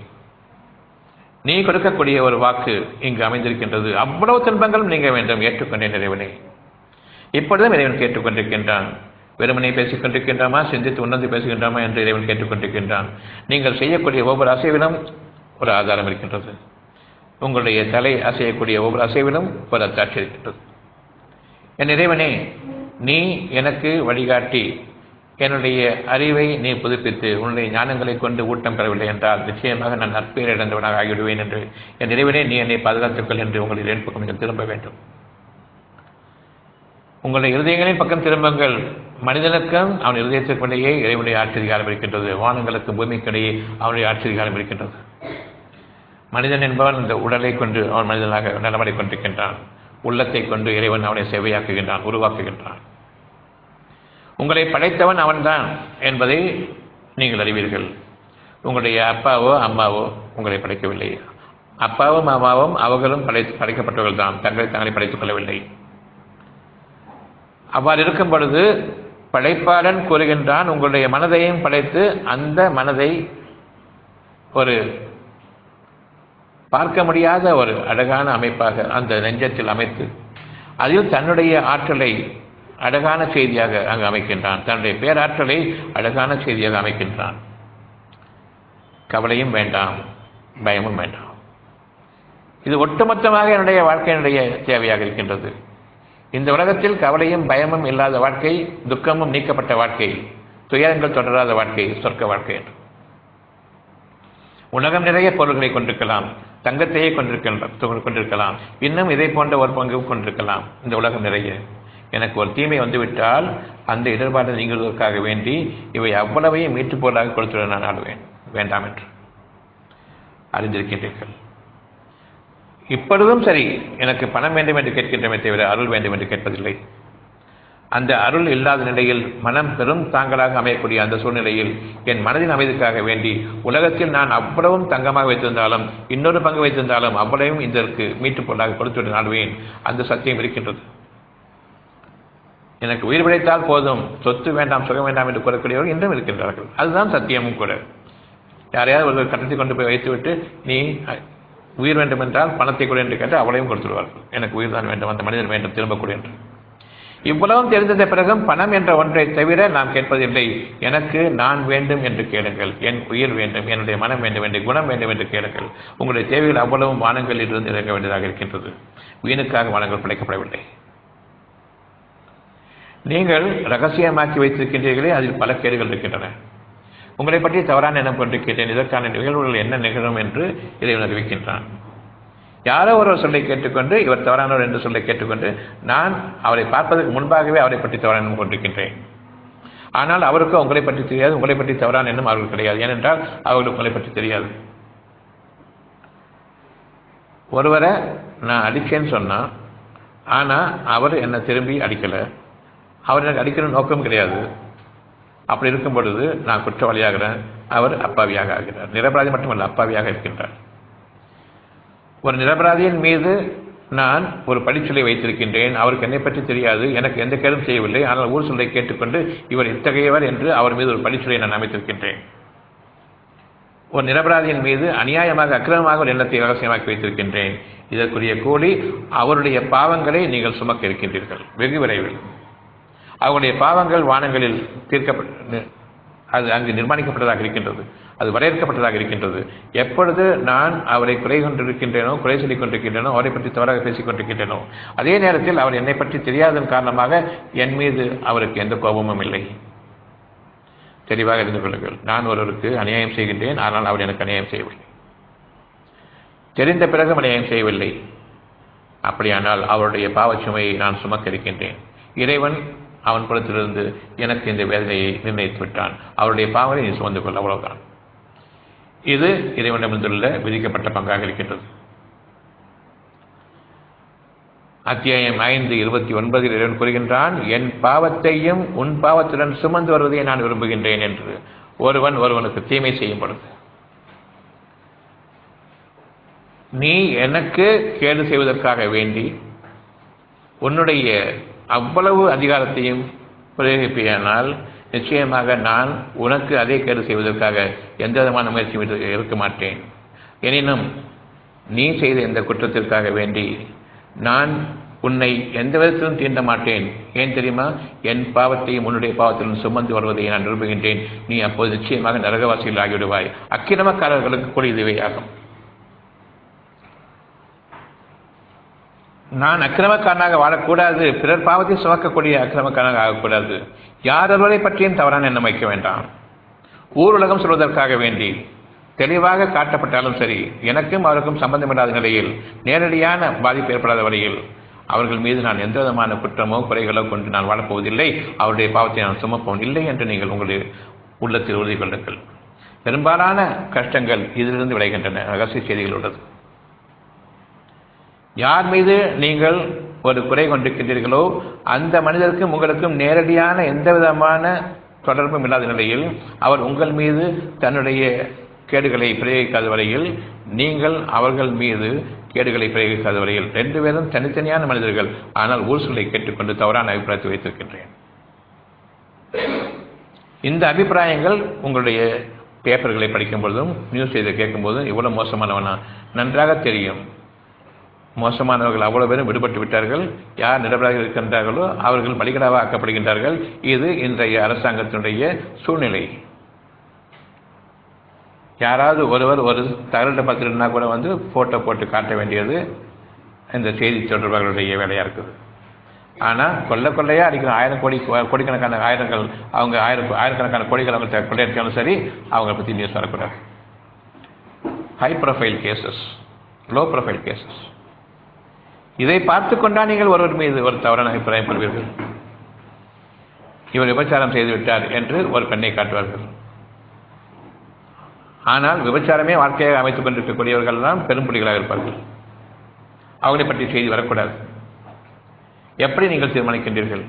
நீ கொடுக்கக்கூடிய ஒரு வாக்கு இங்கு அமைந்திருக்கின்றது அவ்வளவு துன்பங்களும் நீங்க வேண்டும் ஏற்றுக்கொண்டேன் இறைவனை இப்பொழுதும் இறைவன் கேட்டுக்கொண்டிருக்கின்றான் வெறுமனை பேசிக் கொண்டிருக்கின்றோமா சிந்தித்து உணர்ந்து பேசுகின்றோமா என்று இறைவன் கேட்டுக்கொண்டிருக்கின்றான் நீங்கள் செய்யக்கூடிய ஒவ்வொரு அசைவிலும் ஒரு ஆதாரம் இருக்கின்றது உங்களுடைய தலை அசையக்கூடிய ஒவ்வொரு அசைவிலும் ஒரு அத்தாட்சி இருக்கின்றது என் இறைவனே நீ எனக்கு வழிகாட்டி என்னுடைய அறிவை நீ புதுப்பித்து உன்னுடைய ஞானங்களை கொண்டு ஊட்டம் பெறவில்லை என்றால் நிச்சயமாக நான் நற்பெயர் இழந்தவனாக ஆகிவிடுவேன் என்று என் இறைவனே நீ என்னை பாதுகாத்துக்கொள் என்று உங்களுடைய பக்கம் நீங்கள் திரும்ப வேண்டும் உங்களுடைய இருதயங்களின் பக்கம் திரும்புங்கள் மனிதனுக்கும் அவன் இருதயத்திற்குள்ளேயே இறைவனுடைய ஆட்சி அதிகாரம் இருக்கின்றது வானங்களுக்கும் பூமிக்கிடையே அவனுடைய ஆட்சி அதிகாரம் இருக்கின்றது மனிதன் என்பவன் இந்த உடலை கொண்டு அவன் மனிதனாக நலமடை கொண்டிருக்கின்றான் உள்ளத்தை கொண்டு இறைவன் அவனை செவையாக்குகின்றான் உருவாக்குகின்றான் உங்களை படைத்தவன் அவன்தான் என்பதை நீங்கள் அறிவீர்கள் உங்களுடைய அப்பாவோ அம்மாவோ உங்களை படைக்கவில்லை அப்பாவும் அம்மாவும் அவர்களும் படை படைக்கப்பட்டவர்கள் தான் தங்களை தங்களை படைத்துக் கொள்ளவில்லை அவ்வாறு இருக்கும் பொழுது படைப்பாளன் கூறுகின்றான் உங்களுடைய மனதையும் படைத்து அந்த மனதை ஒரு பார்க்க முடியாத ஒரு அழகான அமைப்பாக அந்த நெஞ்சத்தில் அமைத்து அதில் தன்னுடைய ஆற்றலை அழகான செய்தியாக அங்கு அமைக்கின்றான் தன்னுடைய பேராற்றலை அழகான செய்தியாக அமைக்கின்றான் கவலையும் வேண்டாம் பயமும் வேண்டாம் இது ஒட்டுமொத்தமாக என்னுடைய வாழ்க்கையினுடைய தேவையாக இருக்கின்றது இந்த உலகத்தில் கவலையும் பயமும் இல்லாத வாழ்க்கை துக்கமும் நீக்கப்பட்ட வாழ்க்கை துயரங்கள் தொடராத வாழ்க்கை சொர்க்க வாழ்க்கை என்று உலகம் நிறைய பொருள்களை கொண்டிருக்கலாம் தங்கத்தையே கொண்டிருக்கின்ற கொண்டிருக்கலாம் இன்னும் இதை போன்ற ஒரு பங்கு கொண்டிருக்கலாம் இந்த உலகம் நிறைய எனக்கு ஒரு தீமை வந்துவிட்டால் அந்த இடர்பாடு நீங்குவதற்காக வேண்டி இவை அவ்வளவையும் மீட்டுப் பொருளாக கொடுத்துட நான் ஆடுவேன் வேண்டாம் என்று அறிந்திருக்கின்றீர்கள் இப்பொழுதும் சரி எனக்கு பணம் வேண்டும் என்று கேட்கின்றமே தவிர அருள் வேண்டும் என்று கேட்பதில்லை அந்த அருள் இல்லாத நிலையில் மனம் பெரும் தாங்களாக அமையக்கூடிய அந்த சூழ்நிலையில் என் மனதின் அமைதிக்காக வேண்டி உலகத்தில் நான் அவ்வளவும் தங்கமாக வைத்திருந்தாலும் இன்னொரு பங்கு வைத்திருந்தாலும் அவ்வளவும் இதற்கு மீட்டுப் பொருளாக கொடுத்துவிட்டு நாடுவேன் அந்த சத்தியம் இருக்கின்றது எனக்கு உயிர் பிழைத்தால் போதும் சொத்து வேண்டாம் சுகம் வேண்டாம் என்று கூறக்கூடியவர்கள் இன்றும் இருக்கின்றார்கள் அதுதான் சத்தியமும் கூட யாரையாவது ஒரு கட்டத்தை கொண்டு போய் வைத்துவிட்டு நீ உயிர் வேண்டும் என்றால் பணத்தை கொடு என்று கேட்டு அவளையும் கொடுத்துருவார்கள் எனக்கு உயிர் தான் வேண்டும் அந்த மனிதன் வேண்டும் திரும்பக்கூட என்று இவ்வளவும் தெரிந்த பிறகும் பணம் என்ற ஒன்றை தவிர நாம் கேட்பதில்லை எனக்கு நான் வேண்டும் என்று கேளுங்கள் என் உயிர் வேண்டும் என்னுடைய மனம் வேண்டும் என்று குணம் வேண்டும் என்று கேளுங்கள் உங்களுடைய தேவைகள் அவ்வளவும் வானங்களில் இருந்து இறங்க வேண்டியதாக இருக்கின்றது வீணுக்காக வானங்கள் படைக்கப்படவில்லை நீங்கள் ரகசியமாக்கி வைத்திருக்கின்றீர்களே அதில் பல கேடுகள் இருக்கின்றன உங்களை பற்றி தவறான எண்ணம் கொண்டிருக்கின்றேன் இதற்கான நிகழ்வுகள் என்ன நிகழும் என்று இறைவன் அறிவிக்கின்றான் யாரோ ஒருவர் சொல்லை கேட்டுக்கொண்டு இவர் தவறானவர் என்று சொல்லை கேட்டுக்கொண்டு நான் அவரை பார்ப்பதற்கு முன்பாகவே அவரை பற்றி தவறான எண்ணம் கொண்டிருக்கின்றேன் ஆனால் அவருக்கு உங்களை பற்றி தெரியாது உங்களை பற்றி தவறான எண்ணம் அவர்கள் கிடையாது ஏனென்றால் அவர்களுக்கு உங்களை பற்றி தெரியாது ஒருவரை நான் அடிச்சேன்னு சொன்னான் ஆனால் அவர் என்னை திரும்பி அடிக்கலை அவர் எனக்கு அடிக்கிற நோக்கம் கிடையாது அப்படி இருக்கும் பொழுது நான் குற்றவாளியாகிறேன் அவர் அப்பாவியாக ஆகிறார் நிரபராதி மட்டுமல்ல அப்பாவியாக இருக்கின்றார் ஒரு நிரபராதியின் மீது நான் ஒரு படிச்சொல்லை வைத்திருக்கின்றேன் அவருக்கு என்னை பற்றி தெரியாது எனக்கு எந்த கேடும் செய்யவில்லை ஆனால் ஊர் சொல்லை கேட்டுக்கொண்டு இவர் இத்தகையவர் என்று அவர் மீது ஒரு படிச்சொல்லை நான் அமைத்திருக்கின்றேன் ஒரு நிரபராதியின் மீது அநியாயமாக அக்கிரமமாக ஒரு எண்ணத்தை ரகசியமாக்கி வைத்திருக்கின்றேன் இதற்குரிய கூலி அவருடைய பாவங்களை நீங்கள் சுமக்க இருக்கின்றீர்கள் வெகு விரைவில் அவருடைய பாவங்கள் வானங்களில் தீர்க்கப்பட்ட அது அங்கு நிர்மாணிக்கப்பட்டதாக இருக்கின்றது அது வரையறுக்கப்பட்டதாக இருக்கின்றது எப்பொழுது நான் அவரை குறை கொண்டிருக்கின்றேனோ குறை சொல்லிக் கொண்டிருக்கின்றேனோ அவரை பற்றி தவறாக பேசிக் கொண்டிருக்கின்றேனோ அதே நேரத்தில் அவர் என்னை பற்றி தெரியாதன் காரணமாக என் மீது அவருக்கு எந்த கோபமும் இல்லை தெளிவாக அறிந்து கொள்ளுங்கள் நான் ஒருவருக்கு அநியாயம் செய்கின்றேன் ஆனால் அவர் எனக்கு அநியாயம் செய்யவில்லை தெரிந்த பிறகும் அநியாயம் செய்யவில்லை அப்படியானால் அவருடைய பாவச்சுமையை நான் சுமக்க இருக்கின்றேன் இறைவன் அவன் புறத்திலிருந்து எனக்கு இந்த வேதனையை நிர்ணயித்து விட்டான் அவருடைய பாவனை நீ சுமந்து கொள் அவ்வளவுதான் இது இறைவனிடமிருந்துள்ள விதிக்கப்பட்ட பங்காக இருக்கின்றது அத்தியாயம் ஐந்து இருபத்தி ஒன்பதில் இறைவன் கூறுகின்றான் என் பாவத்தையும் உன் பாவத்துடன் சுமந்து வருவதை நான் விரும்புகின்றேன் என்று ஒருவன் ஒருவனுக்கு தீமை செய்யும் பொழுது நீ எனக்கு கேடு செய்வதற்காக வேண்டி உன்னுடைய அவ்வளவு அதிகாரத்தையும் பிரயோகிப்பியானால் நிச்சயமாக நான் உனக்கு அதே கேடு செய்வதற்காக எந்த விதமான முயற்சியும் இருக்க மாட்டேன் எனினும் நீ செய்த இந்த குற்றத்திற்காக வேண்டி நான் உன்னை எந்த விதத்திலும் தீண்ட மாட்டேன் ஏன் தெரியுமா என் பாவத்தையும் உன்னுடைய பாவத்திலும் சுமந்து வருவதை நான் விரும்புகின்றேன் நீ அப்போது நிச்சயமாக நரகவாசியில் ஆகிவிடுவாய் அக்கிரமக்காரர்களுக்கு கூட இதுவே ஆகும் நான் அக்கிரமக்காரனாக வாழக்கூடாது பிறர் பாவத்தை சுமக்கக்கூடிய அக்கிரமக்காரனாக ஆகக்கூடாது யாரொருவரை பற்றியும் தவறான எண்ணம் வைக்க வேண்டாம் ஊருலகம் சொல்வதற்காக வேண்டி தெளிவாக காட்டப்பட்டாலும் சரி எனக்கும் அவருக்கும் சம்பந்தமில்லாத நிலையில் நேரடியான பாதிப்பு ஏற்படாத வரையில் அவர்கள் மீது நான் எந்த விதமான குற்றமோ குறைகளோ கொண்டு நான் வாழப்போவதில்லை அவருடைய பாவத்தை நான் சுமப்போம் இல்லை என்று நீங்கள் உங்களுடைய உள்ளத்தில் உறுதி கொள்ளுங்கள் பெரும்பாலான கஷ்டங்கள் இதிலிருந்து விளைகின்றன ரகசிய செய்திகள் உள்ளது யார் மீது நீங்கள் ஒரு குறை கொண்டிருக்கின்றீர்களோ அந்த மனிதருக்கும் உங்களுக்கும் நேரடியான எந்த விதமான தொடர்பும் இல்லாத நிலையில் அவர் உங்கள் மீது தன்னுடைய கேடுகளை பிரயோகிக்காத வரையில் நீங்கள் அவர்கள் மீது கேடுகளை பிரயோகிக்காத வரையில் ரெண்டு பேரும் தனித்தனியான மனிதர்கள் ஆனால் ஊர்சுகளை கேட்டுக்கொண்டு தவறான அபிப்பிராயத்தை வைத்திருக்கின்றேன் இந்த அபிப்பிராயங்கள் உங்களுடைய பேப்பர்களை படிக்கும் பொழுதும் நியூஸ் செய்தி கேட்கும் போதும் இவ்வளவு மோசமானவனா நன்றாக தெரியும் மோசமானவர்கள் அவ்வளவு பேரும் விடுபட்டு விட்டார்கள் யார் நிரபராக இருக்கின்றார்களோ அவர்கள் பலிகடாவாக ஆக்கப்படுகின்றார்கள் இது இன்றைய அரசாங்கத்தினுடைய சூழ்நிலை யாராவது ஒருவர் ஒரு தகவல்கிட்ட பார்த்துட்டுனா கூட வந்து ஃபோட்டோ போட்டு காட்ட வேண்டியது இந்த செய்தி தொடர்பாளர்களுடைய வேலையாக இருக்குது ஆனால் கொள்ள கொள்ளையாக அடிக்கிற ஆயிரம் கோடி கோடிக்கணக்கான ஆயிரங்கள் அவங்க ஆயிரம் ஆயிரக்கணக்கான கோடிகள் அவங்க கொள்ளையடிச்சாலும் சரி அவங்கள பற்றி நியூஸ் வரக்கூடாது high profile cases low profile cases இதை பார்த்து கொண்டா நீங்கள் ஒருவர் மீது ஒரு தவறான அபிப்பிராயம் பெறுவீர்கள் இவர் விபச்சாரம் செய்துவிட்டார் என்று ஒரு பெண்ணை காட்டுவார்கள் ஆனால் விபச்சாரமே வாழ்க்கையாக அமைத்துக் கொண்டிருக்கக்கூடியவர்கள் தான் பெரும்புலிகளாக இருப்பார்கள் அவர்களை பற்றி செய்தி வரக்கூடாது எப்படி நீங்கள் தீர்மானிக்கின்றீர்கள்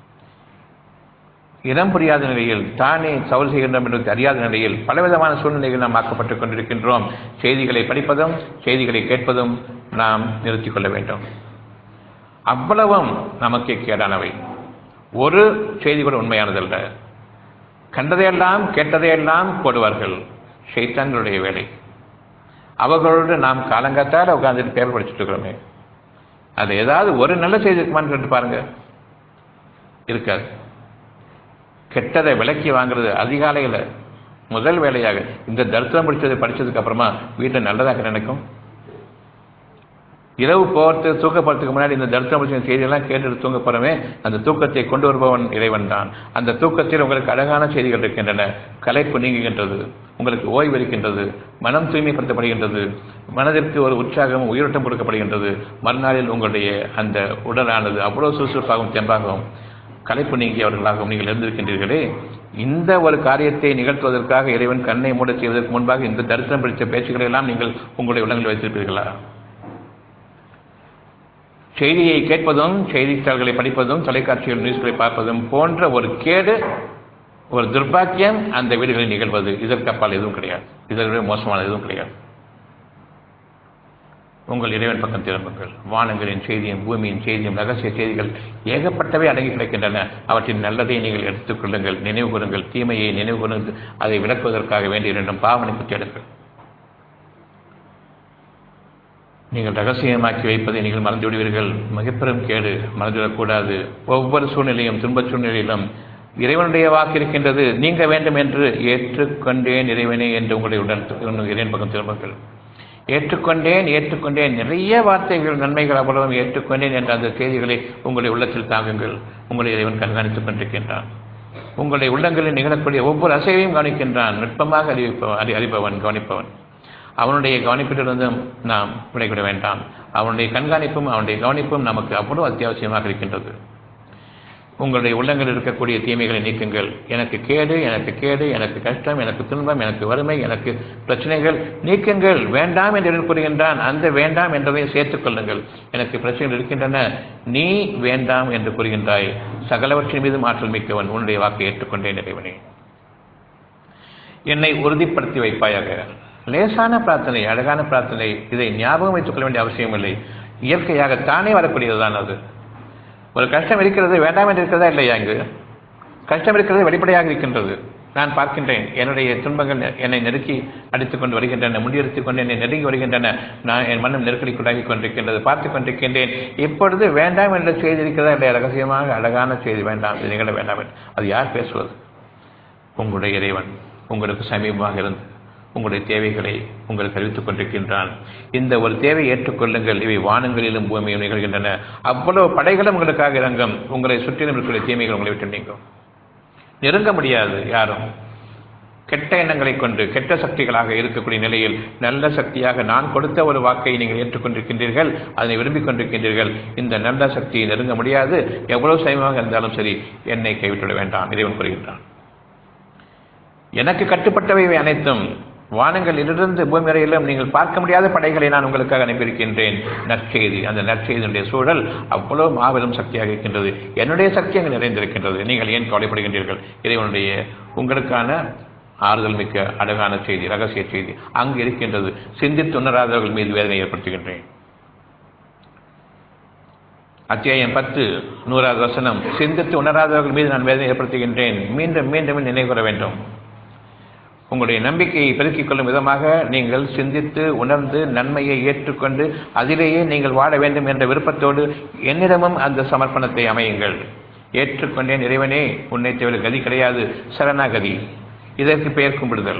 இடம் புரியாத நிலையில் தானே தவறு செய்கின்றோம் என்று அறியாத நிலையில் பலவிதமான சூழ்நிலைகள் நாம் ஆக்கப்பட்டுக் கொண்டிருக்கின்றோம் செய்திகளை படிப்பதும் செய்திகளை கேட்பதும் நாம் நிறுத்திக் கொள்ள வேண்டும் அவ்வளவும் நமக்கு கேடானவை ஒரு செய்தி கூட உண்மையானதல்ல கண்டதையெல்லாம் கேட்டதையெல்லாம் போடுவார்கள் ஷைத்தான்களுடைய வேலை அவர்களோடு நாம் காலங்காத்தால் உட்காந்துட்டு பேப்பர் படிச்சுட்டு இருக்கிறோமே அது ஏதாவது ஒரு நல்ல செய்தி இருக்குமான்னு கேட்டு பாருங்க இருக்காது கெட்டதை விலக்கி வாங்குறது அதிகாலையில் முதல் வேலையாக இந்த தரித்திரம் பிடிச்சதை படிச்சதுக்கு அப்புறமா வீட்டில் நல்லதாக நினைக்கும் இரவு போகிறது தூக்க போகிறதுக்கு முன்னாடி இந்த தரித்திரம் பிடிச்ச செய்தியெல்லாம் கேட்டுட்டு தூங்க போகிறோமே அந்த தூக்கத்தை கொண்டு வருபவன் இறைவன் தான் அந்த தூக்கத்தில் உங்களுக்கு அழகான செய்திகள் இருக்கின்றன கலைப்பு நீங்குகின்றது உங்களுக்கு ஓய்வு இருக்கின்றது மனம் தூய்மைப்படுத்தப்படுகின்றது மனதிற்கு ஒரு உற்சாகம் உயிரோட்டம் கொடுக்கப்படுகின்றது மறுநாளில் உங்களுடைய அந்த உடலானது அவ்வளவு சுறுசுறுப்பாகவும் தெம்பாகவும் கலைப்பு நீங்கியவர்களாகவும் நீங்கள் இருந்திருக்கின்றீர்களே இந்த ஒரு காரியத்தை நிகழ்த்துவதற்காக இறைவன் கண்ணை மூட செய்வதற்கு முன்பாக இந்த தரிசனம் பிடித்த பேச்சுக்களை எல்லாம் நீங்கள் உங்களுடைய உள்ளங்களில் வைத்திருப்பீர்களா செய்தியை கேட்பதும் செய்தித்தாள்களை படிப்பதும் தொலைக்காட்சிகள் நியூஸ்களை பார்ப்பதும் போன்ற ஒரு கேடு ஒரு துர்பாக்கியம் அந்த வீடுகளில் நிகழ்வது இதற்கு அப்பால் எதுவும் கிடையாது இதற்கு மோசமான எதுவும் கிடையாது உங்கள் இறைவன் பக்கம் திரும்புங்கள் வானங்களின் செய்தியும் பூமியின் செய்தியும் ரகசிய செய்திகள் ஏகப்பட்டவை அடங்கி கிடக்கின்றன அவற்றின் நல்லதை நீங்கள் எடுத்துக் கொள்ளுங்கள் நினைவு கூறுங்கள் தீமையை நினைவு கூர்ந்து அதை விளக்குவதற்காக வேண்டிய இரண்டும் பாவனைக்கு தேடுங்கள் நீங்கள் ரகசியமாக்கி வைப்பதை நீங்கள் மறந்து விடுவீர்கள் மிகப்பெரும் கேடு மறந்துவிடக்கூடாது ஒவ்வொரு சூழ்நிலையும் துன்பச் சூழ்நிலையிலும் இறைவனுடைய வாக்கு இருக்கின்றது நீங்க வேண்டும் என்று ஏற்றுக்கொண்டேன் இறைவனே என்று உங்களுடைய உடல் இறைவன் பக்கம் திரும்புங்கள் ஏற்றுக்கொண்டேன் ஏற்றுக்கொண்டேன் நிறைய வார்த்தைகள் நன்மைகள் அவ்வளவும் ஏற்றுக்கொண்டேன் என்ற அந்த செய்திகளை உங்களுடைய உள்ளத்தில் தாங்குங்கள் உங்களுடைய இறைவன் கண்காணித்துக் கொண்டிருக்கின்றான் உங்களுடைய உள்ளங்களில் நிகழக்கூடிய ஒவ்வொரு அசைவையும் கவனிக்கின்றான் நுட்பமாக அறிவிப்பவன் அறி அறிபவன் கவனிப்பவன் அவனுடைய கவனிப்பிலிருந்தும் நாம் விடைபெற வேண்டாம் அவனுடைய கண்காணிப்பும் அவனுடைய கவனிப்பும் நமக்கு அவ்வளவு அத்தியாவசியமாக இருக்கின்றது உங்களுடைய உள்ளங்களில் இருக்கக்கூடிய தீமைகளை நீக்குங்கள் எனக்கு கேடு எனக்கு கேடு எனக்கு கஷ்டம் எனக்கு துன்பம் எனக்கு வறுமை எனக்கு பிரச்சனைகள் நீக்குங்கள் வேண்டாம் என்று கூறுகின்றான் அந்த வேண்டாம் என்றதை சேர்த்துக் கொள்ளுங்கள் எனக்கு பிரச்சனைகள் இருக்கின்றன நீ வேண்டாம் என்று கூறுகின்றாய் சகலவற்றின் மீதும் ஆற்றல் மிக்கவன் உன்னுடைய வாக்கை ஏற்றுக்கொண்டேன் இறைவனே என்னை உறுதிப்படுத்தி வைப்பாயாக லேசான பிரார்த்தனை அழகான பிரார்த்தனை இதை ஞாபகம் வைத்துக் கொள்ள வேண்டிய அவசியமில்லை இயற்கையாக தானே வரக்கூடியதுதான் அது ஒரு கஷ்டம் இருக்கிறது வேண்டாம் என்று இருக்கிறதா இல்லையா இங்கு கஷ்டம் இருக்கிறது வெளிப்படையாக இருக்கின்றது நான் பார்க்கின்றேன் என்னுடைய துன்பங்கள் என்னை நெருக்கி அடித்துக் கொண்டு வருகின்றன முடியெடுத்துக் கொண்டு என்னை நெருங்கி வருகின்றன நான் என் மனம் நெருக்கடிக்குள்ளாகி கொண்டிருக்கின்றது பார்த்துக் கொண்டிருக்கின்றேன் இப்பொழுது வேண்டாம் என்ற செய்தி இருக்கிறதா இல்லையா ரகசியமாக அழகான செய்தி வேண்டாம் இது நிகழ வேண்டாம் அது யார் பேசுவது உங்களுடைய இறைவன் உங்களுக்கு சமீபமாக இருந்து உங்களுடைய தேவைகளை உங்களுக்கு அறிவித்துக் கொண்டிருக்கின்றான் இந்த ஒரு தேவையை ஏற்றுக்கொள்ளுங்கள் இவை வானங்களிலும் பூமியும் நிகழ்கின்றன அவ்வளவு படைகளும் உங்களுக்காக இறங்கும் உங்களை சுற்றிலும் இருக்கக்கூடிய தீமைகள் உங்களை விட்டு நீங்கும் நெருங்க முடியாது யாரும் கெட்ட எண்ணங்களை கொண்டு கெட்ட சக்திகளாக இருக்கக்கூடிய நிலையில் நல்ல சக்தியாக நான் கொடுத்த ஒரு வாக்கை நீங்கள் ஏற்றுக்கொண்டிருக்கின்றீர்கள் அதனை விரும்பிக் கொண்டிருக்கின்றீர்கள் இந்த நல்ல சக்தியை நெருங்க முடியாது எவ்வளவு சமயமாக இருந்தாலும் சரி என்னை கைவிட்டுவிட வேண்டாம் இறைவன் கூறுகின்றான் எனக்கு கட்டுப்பட்டவை அனைத்தும் வானங்களிலிருந்து பூமி வரையிலும் நீங்கள் பார்க்க முடியாத படைகளை நான் உங்களுக்காக அனுப்பியிருக்கின்றேன் நற்செய்தி அந்த நற்செய்தியினுடைய சூழல் அவ்வளவு மாபெரும் சக்தியாக இருக்கின்றது என்னுடைய சக்தி அங்கு நிறைந்திருக்கின்றது நீங்கள் ஏன் கவலைப்படுகின்றீர்கள் இறைவனுடைய உங்களுக்கான ஆறுதல் மிக்க அழகான செய்தி ரகசிய செய்தி அங்கு இருக்கின்றது சிந்தித்து உணராதவர்கள் மீது வேதனை ஏற்படுத்துகின்றேன் அத்தியாயம் பத்து நூறாவது வசனம் சிந்தித்து உணராதவர்கள் மீது நான் வேதனை ஏற்படுத்துகின்றேன் மீண்டும் மீண்டும் நினைவு கூற வேண்டும் உங்களுடைய நம்பிக்கையை பெருக்கிக் கொள்ளும் விதமாக நீங்கள் சிந்தித்து உணர்ந்து நன்மையை ஏற்றுக்கொண்டு அதிலேயே நீங்கள் வாழ வேண்டும் என்ற விருப்பத்தோடு என்னிடமும் அந்த சமர்ப்பணத்தை அமையுங்கள் ஏற்றுக்கொண்டேன் இறைவனே உன்னை தவிர கதி கிடையாது சரணாகதி இதற்கு பெயர் கும்பிடுதல்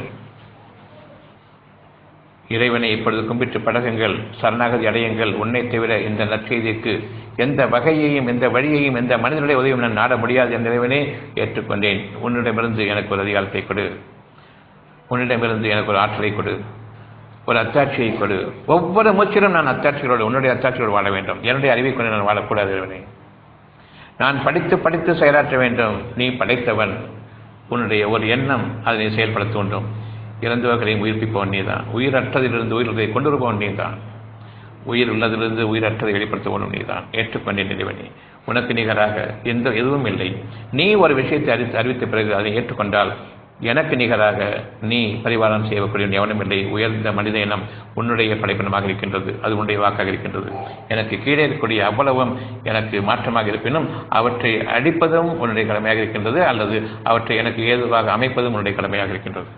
இறைவனை இப்பொழுது கும்பிட்டு பழகுங்கள் சரணாகதி அடையுங்கள் உன்னை தவிர இந்த நற்செய்திக்கு எந்த வகையையும் எந்த வழியையும் எந்த மனிதனுடைய உதவியும் நான் நாட முடியாது என்ற இறைவனே ஏற்றுக்கொண்டேன் உன்னிடமிருந்து எனக்கு ஒரு அதிகாரத்தை கொடு உன்னிடமிருந்து எனக்கு ஒரு ஆற்றலை கொடு ஒரு அத்தாட்சியை கொடு ஒவ்வொரு மூச்சிலும் நான் அத்தாட்சிகளோடு உன்னுடைய அத்தாட்சியோடு வாழ வேண்டும் என்னுடைய அறிவை கொண்டு நான் வாழக்கூடாது இறைவனே நான் படித்து படித்து செயலாற்ற வேண்டும் நீ படைத்தவன் உன்னுடைய ஒரு எண்ணம் அதனை செயல்படுத்த வேண்டும் இறந்தவர்களையும் உயிர்ப்பிப்பவன் நீதான் உயிரற்றதிலிருந்து உயிரை கொண்டு வருபவன் நீதான் உயிர் உள்ளதிலிருந்து உயிரற்றதை வெளிப்படுத்துவனும் நீதான் ஏற்றுக்கொண்டேன் இறைவனே உனக்கு நிகராக எந்த எதுவும் இல்லை நீ ஒரு விஷயத்தை அறிவித்து அறிவித்த பிறகு அதை ஏற்றுக்கொண்டால் எனக்கு நிகராக நீ பரிவாரம் செய்யக்கூடிய எவனும் இல்லை உயர்ந்த மனித இனம் உன்னுடைய படைப்பினமாக இருக்கின்றது அது உன்னுடைய வாக்காக இருக்கின்றது எனக்கு கீழே இருக்கக்கூடிய அவ்வளவும் எனக்கு மாற்றமாக இருப்பினும் அவற்றை அடிப்பதும் உன்னுடைய கடமையாக இருக்கின்றது அல்லது அவற்றை எனக்கு ஏதுவாக அமைப்பதும் உன்னுடைய கடமையாக இருக்கின்றது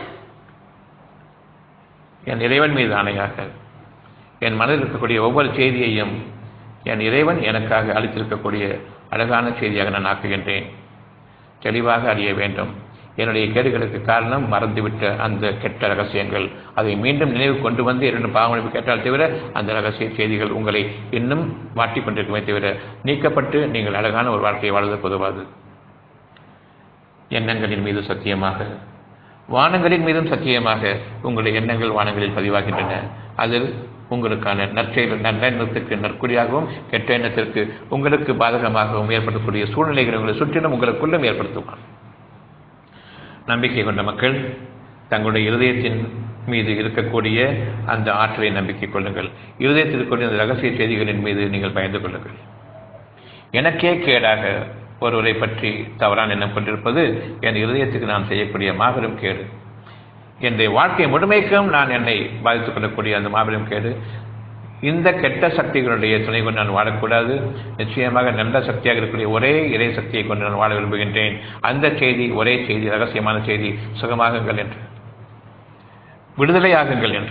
என் இறைவன் மீது ஆணையாக என் மனதில் இருக்கக்கூடிய ஒவ்வொரு செய்தியையும் என் இறைவன் எனக்காக அளித்திருக்கக்கூடிய அழகான செய்தியாக நான் ஆக்குகின்றேன் தெளிவாக அறிய வேண்டும் என்னுடைய கேடுகளுக்கு காரணம் மறந்துவிட்ட அந்த கெட்ட ரகசியங்கள் அதை மீண்டும் நினைவு கொண்டு வந்து இரண்டு பாவமளிப்பு கேட்டால் தவிர அந்த ரகசிய செய்திகள் உங்களை இன்னும் மாட்டிக் கொண்டிருக்குமே தவிர நீக்கப்பட்டு நீங்கள் அழகான ஒரு வாழ்க்கையை வாழ்வதற்கு உதவாது எண்ணங்களின் மீது சத்தியமாக வானங்களின் மீதும் சத்தியமாக உங்களுடைய எண்ணங்கள் வானங்களில் பதிவாகின்றன அதில் உங்களுக்கான நற்செயல் நல்லெண்ணத்திற்கு நற்குறியாகவும் கெட்ட எண்ணத்திற்கு உங்களுக்கு பாதகமாகவும் ஏற்படக்கூடிய சூழ்நிலைகளை உங்களை சுற்றிலும் உங்களுக்குள்ளும் ஏற்படுத்துவான் நம்பிக்கை கொண்ட மக்கள் தங்களுடைய இருதயத்தின் மீது இருக்கக்கூடிய அந்த ஆற்றலை நம்பிக்கை கொள்ளுங்கள் இருதயத்தில் இருக்கக்கூடிய அந்த ரகசிய செய்திகளின் மீது நீங்கள் பயந்து கொள்ளுங்கள் எனக்கே கேடாக ஒருவரை பற்றி தவறான எண்ணம் கொண்டிருப்பது என் இருதயத்துக்கு நான் செய்யக்கூடிய மாபெரும் கேடு என்னுடைய வாழ்க்கை முழுமைக்கும் நான் என்னை பாதித்துக் கொள்ளக்கூடிய அந்த மாபெரும் கேடு இந்த கெட்ட சக்திகளுடைய துணை கொண்டு நான் வாழக்கூடாது நிச்சயமாக நல்ல சக்தியாக இருக்கக்கூடிய ஒரே இறை சக்தியை கொண்டு நான் வாழ விரும்புகின்றேன் அந்த செய்தி ஒரே செய்தி ரகசியமான செய்தி சுகமாகுங்கள் என்று விடுதலையாகுங்கள் என்று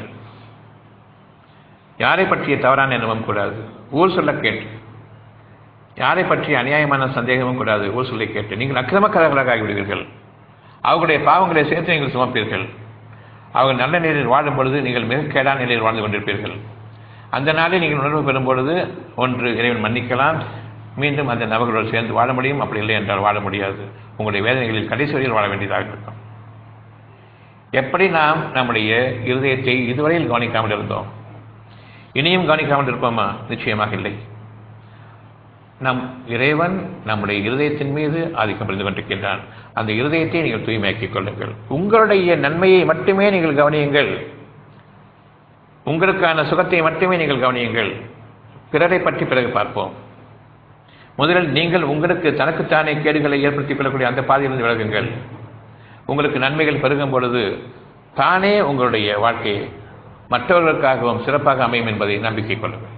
யாரை பற்றிய தவறான எண்ணமும் கூடாது ஊர் சொல்ல கேட்டு யாரை பற்றிய அநியாயமான சந்தேகமும் கூடாது ஊர் சொல்லை கேட்டு நீங்கள் அக்கிரமக்காரர்களாக ஆகிவிடுவீர்கள் அவர்களுடைய பாவங்களை சேர்த்து நீங்கள் சுமப்பீர்கள் அவர்கள் நல்ல நிலையில் வாழும் பொழுது நீங்கள் மிக கேடான நிலையில் வாழ்ந்து கொண்டிருப்பீர்கள் அந்த நாளில் நீங்கள் உணர்வு பெறும் பொழுது ஒன்று இறைவன் மன்னிக்கலாம் மீண்டும் அந்த நபர்களோடு சேர்ந்து வாழ முடியும் அப்படி இல்லை என்றால் வாழ முடியாது உங்களுடைய வேதனைகளில் கடைசி வரையில் வாழ வேண்டியதாக இருக்கும் எப்படி நாம் நம்முடைய இருதயத்தை இதுவரையில் கவனிக்காமல் இருந்தோம் இனியும் கவனிக்காமல் இருப்போமா நிச்சயமாக இல்லை நம் இறைவன் நம்முடைய இருதயத்தின் மீது ஆதிக்கம் புரிந்து கொண்டிருக்கின்றான் அந்த இருதயத்தை நீங்கள் தூய்மையாக்கிக் கொள்ளுங்கள் உங்களுடைய நன்மையை மட்டுமே நீங்கள் கவனியுங்கள் உங்களுக்கான சுகத்தை மட்டுமே நீங்கள் கவனியுங்கள் பிறரை பற்றி பிறகு பார்ப்போம் முதலில் நீங்கள் உங்களுக்கு தனக்குத்தானே கேடுகளை ஏற்படுத்திக் கொள்ளக்கூடிய அந்த பாதையிலிருந்து விலகுங்கள் உங்களுக்கு நன்மைகள் பெருகும் பொழுது தானே உங்களுடைய வாழ்க்கையை மற்றவர்களுக்காகவும் சிறப்பாக அமையும் என்பதை நம்பிக்கை கொள்ளுங்கள்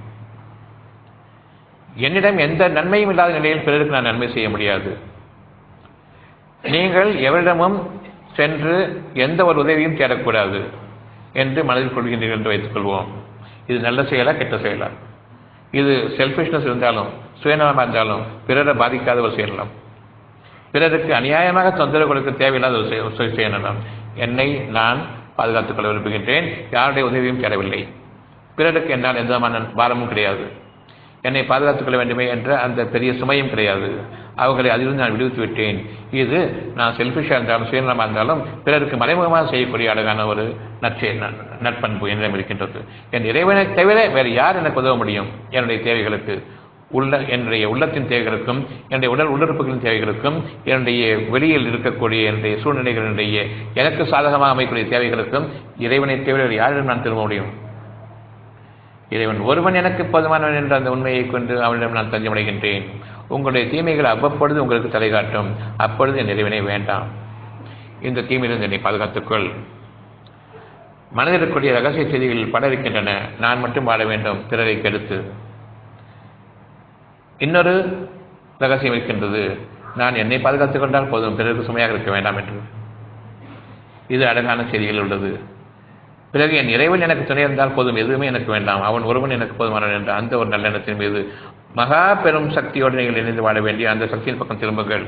என்னிடம் எந்த நன்மையும் இல்லாத நிலையில் பிறருக்கு நான் நன்மை செய்ய முடியாது நீங்கள் எவரிடமும் சென்று எந்த ஒரு உதவியும் தேடக்கூடாது என்று மனதில் கொள்கின்றீர்கள் என்று வைத்துக் கொள்வோம் இது நல்ல செயலா கெட்ட செயலா இது செல்ஃபிஷ்னஸ் இருந்தாலும் சுயநலமாக இருந்தாலும் பிறரை பாதிக்காத ஒரு செயலாம் பிறருக்கு அநியாயமாக தொந்தரவு கொடுக்க தேவையில்லாத ஒரு செயல் செய்யணும் என்னை நான் பாதுகாத்துக் கொள்ள விரும்புகின்றேன் யாருடைய உதவியும் தேடவில்லை பிறருக்கு என்னால் எந்த விதமான பாரமும் கிடையாது என்னை பாதுகாத்துக் கொள்ள வேண்டுமே என்ற அந்த பெரிய சுமையும் கிடையாது அவர்களை அதிலிருந்து நான் விடுவித்து விட்டேன் இது நான் செல்ஃபிஷாக இருந்தாலும் சுயநலமாக இருந்தாலும் பிறருக்கு மறைமுகமாக செய்யக்கூடிய அழகான ஒரு நற்செய நட்பண்பு என்னிடம் இருக்கின்றது என் இறைவனை தவிர வேறு யார் எனக்கு உதவ முடியும் என்னுடைய தேவைகளுக்கு உள்ள என்னுடைய உள்ளத்தின் தேவைகளுக்கும் என்னுடைய உடல் உள்ளுறுப்புகளின் தேவைகளுக்கும் என்னுடைய வெளியில் இருக்கக்கூடிய என்னுடைய சூழ்நிலைகளினுடைய எனக்கு சாதகமாக அமைக்கக்கூடிய தேவைகளுக்கும் இறைவனை தவிர வேறு யாரிடம் நான் திரும்ப முடியும் இறைவன் ஒருவன் எனக்கு போதுமானவன் என்ற அந்த உண்மையை கொண்டு அவனிடம் நான் தஞ்சமடைகின்றேன் உங்களுடைய தீமைகள் அவ்வப்பொழுது உங்களுக்கு தலை காட்டும் அப்பொழுது என் இறைவனை வேண்டாம் இந்த தீமையிலிருந்து என்னை பாதுகாத்துக்கொள் மனதில் இருக்கக்கூடிய ரகசிய செய்திகளில் பல இருக்கின்றன நான் மட்டும் வாழ வேண்டும் பிறரை கெடுத்து இன்னொரு ரகசியம் இருக்கின்றது நான் என்னை பாதுகாத்துக் கொண்டால் போதும் பிறருக்கு சுமையாக இருக்க வேண்டாம் என்று இது அழகான செய்திகள் உள்ளது பிறகு என் இறைவன் எனக்கு துணை இருந்தால் போதும் எதுவுமே எனக்கு வேண்டாம் அவன் ஒருவன் எனக்கு போதுமானவன் என்ற அந்த ஒரு நல்லெண்ணத்தின் மீது மகா பெரும் சக்தியோடு நீங்கள் இணைந்து வாழ வேண்டிய அந்த சக்தியின் பக்கம் திரும்புங்கள்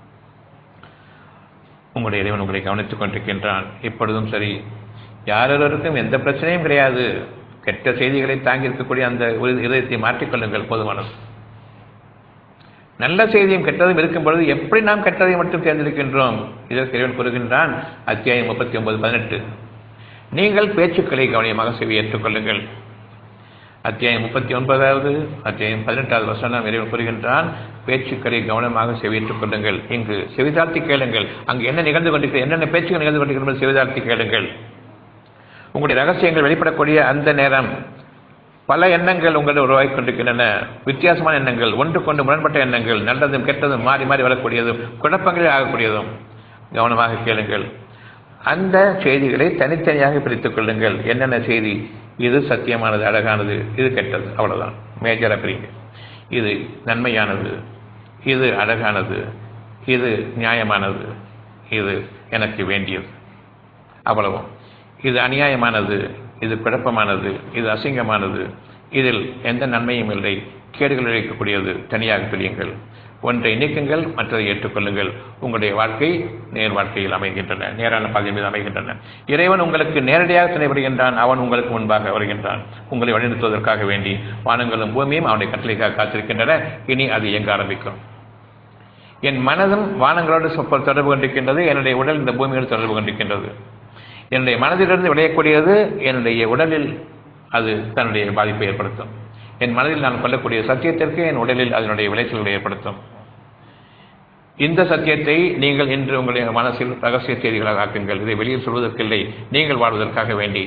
உங்களுடைய இறைவன் உங்களை கவனித்துக் கொண்டிருக்கின்றான் இப்பொழுதும் சரி யாரொருவருக்கும் எந்த பிரச்சனையும் கிடையாது கெட்ட செய்திகளை தாங்கி இருக்கக்கூடிய அந்த இதயத்தை மாற்றிக்கொள்ளுங்கள் போதுமானது நல்ல செய்தியும் கெட்டதும் இருக்கும் பொழுது எப்படி நாம் கெட்டதை மட்டும் தேர்ந்தெடுக்கின்றோம் இதற்கு இறைவன் கூறுகின்றான் அத்தியாயம் முப்பத்தி ஒன்பது பதினெட்டு நீங்கள் பேச்சுக்களை கவனியமாக செவி ஏற்றுக்கொள்ளுங்கள் அத்தியாயம் முப்பத்தி ஒன்பதாவது அத்தியாயம் பதினெட்டாவது வசனம் இறைவன் கூறுகின்றான் பேச்சுக்களை கவனமாக செவியேற்றுக் கொள்ளுங்கள் இங்கு செவிதார்த்தி கேளுங்கள் அங்கு என்ன நிகழ்ந்து கொண்டிருக்கிறது என்னென்ன பேச்சுகள் நிகழ்ந்து கொண்டிருக்கிறது செவிதார்த்தி கேளுங்கள் உங்களுடைய ரகசியங்கள் வெளிப்படக்கூடிய அந்த நேரம் பல எண்ணங்கள் உங்களை உருவாகி கொண்டிருக்கின்றன வித்தியாசமான எண்ணங்கள் ஒன்றுக்கொண்டு முரண்பட்ட எண்ணங்கள் நல்லதும் கெட்டதும் மாறி மாறி வரக்கூடியதும் குழப்பங்களே ஆகக்கூடியதும் கவனமாக கேளுங்கள் அந்த செய்திகளை தனித்தனியாக பிரித்துக் கொள்ளுங்கள் என்னென்ன செய்தி இது சத்தியமானது அழகானது இது கெட்டது அவ்வளவுதான் மேஜரா பிரிங்க இது நன்மையானது இது அழகானது இது நியாயமானது இது எனக்கு வேண்டியது அவ்வளவும் இது அநியாயமானது இது குழப்பமானது இது அசிங்கமானது இதில் எந்த நன்மையும் இல்லை கேடுகள் இழைக்கக்கூடியது தனியாக பிரியுங்கள் ஒன்றை நீக்குங்கள் மற்றதை ஏற்றுக்கொள்ளுங்கள் உங்களுடைய வாழ்க்கை நேர் வாழ்க்கையில் அமைகின்றன நேரான பாதை மீது அமைகின்றன இறைவன் உங்களுக்கு நேரடியாக துணைபடுகின்றான் அவன் உங்களுக்கு முன்பாக வருகின்றான் உங்களை வழிநடத்துவதற்காக வேண்டி வானங்களும் பூமியும் அவனுடைய கட்டளைக்காக காத்திருக்கின்றன இனி அது இயங்க ஆரம்பிக்கும் என் மனதும் வானங்களோடு தொடர்பு கொண்டிருக்கின்றது என்னுடைய உடல் இந்த பூமியோடு தொடர்பு கொண்டிருக்கின்றது என்னுடைய மனதிலிருந்து விளையக்கூடியது என்னுடைய உடலில் அது தன்னுடைய பாதிப்பை ஏற்படுத்தும் என் மனதில் நான் கொள்ளக்கூடிய சத்தியத்திற்கு என் உடலில் அதனுடைய விளைச்சல்களை ஏற்படுத்தும் இந்த சத்தியத்தை நீங்கள் இன்று உங்களுடைய மனசில் ரகசிய செய்திகளாக ஆக்குங்கள் இதை வெளியில் சொல்வதற்கில்லை நீங்கள் வாழ்வதற்காக வேண்டி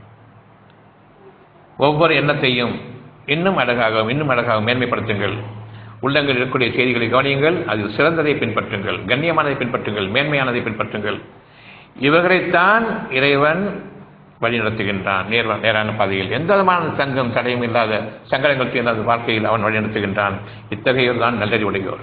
ஒவ்வொரு எண்ணத்தையும் இன்னும் அழகாகவும் இன்னும் அழகாகவும் மேன்மைப்படுத்துங்கள் உள்ளங்கள் இருக்கக்கூடிய செய்திகளை கவனியுங்கள் அதில் சிறந்ததை பின்பற்றுங்கள் கண்ணியமானதை பின்பற்றுங்கள் மேன்மையானதை பின்பற்றுங்கள் இவர்களைத்தான் இறைவன் வழி நடத்துகின்றான் நேர் நேரான பாதையில் எந்த விதமான சங்கம் தடையும் இல்லாத சங்கடங்கள் இல்லாத வாழ்க்கையில் அவன் வழி நடத்துகின்றான் இத்தகையோர் தான் நல்லறிவுடையோர்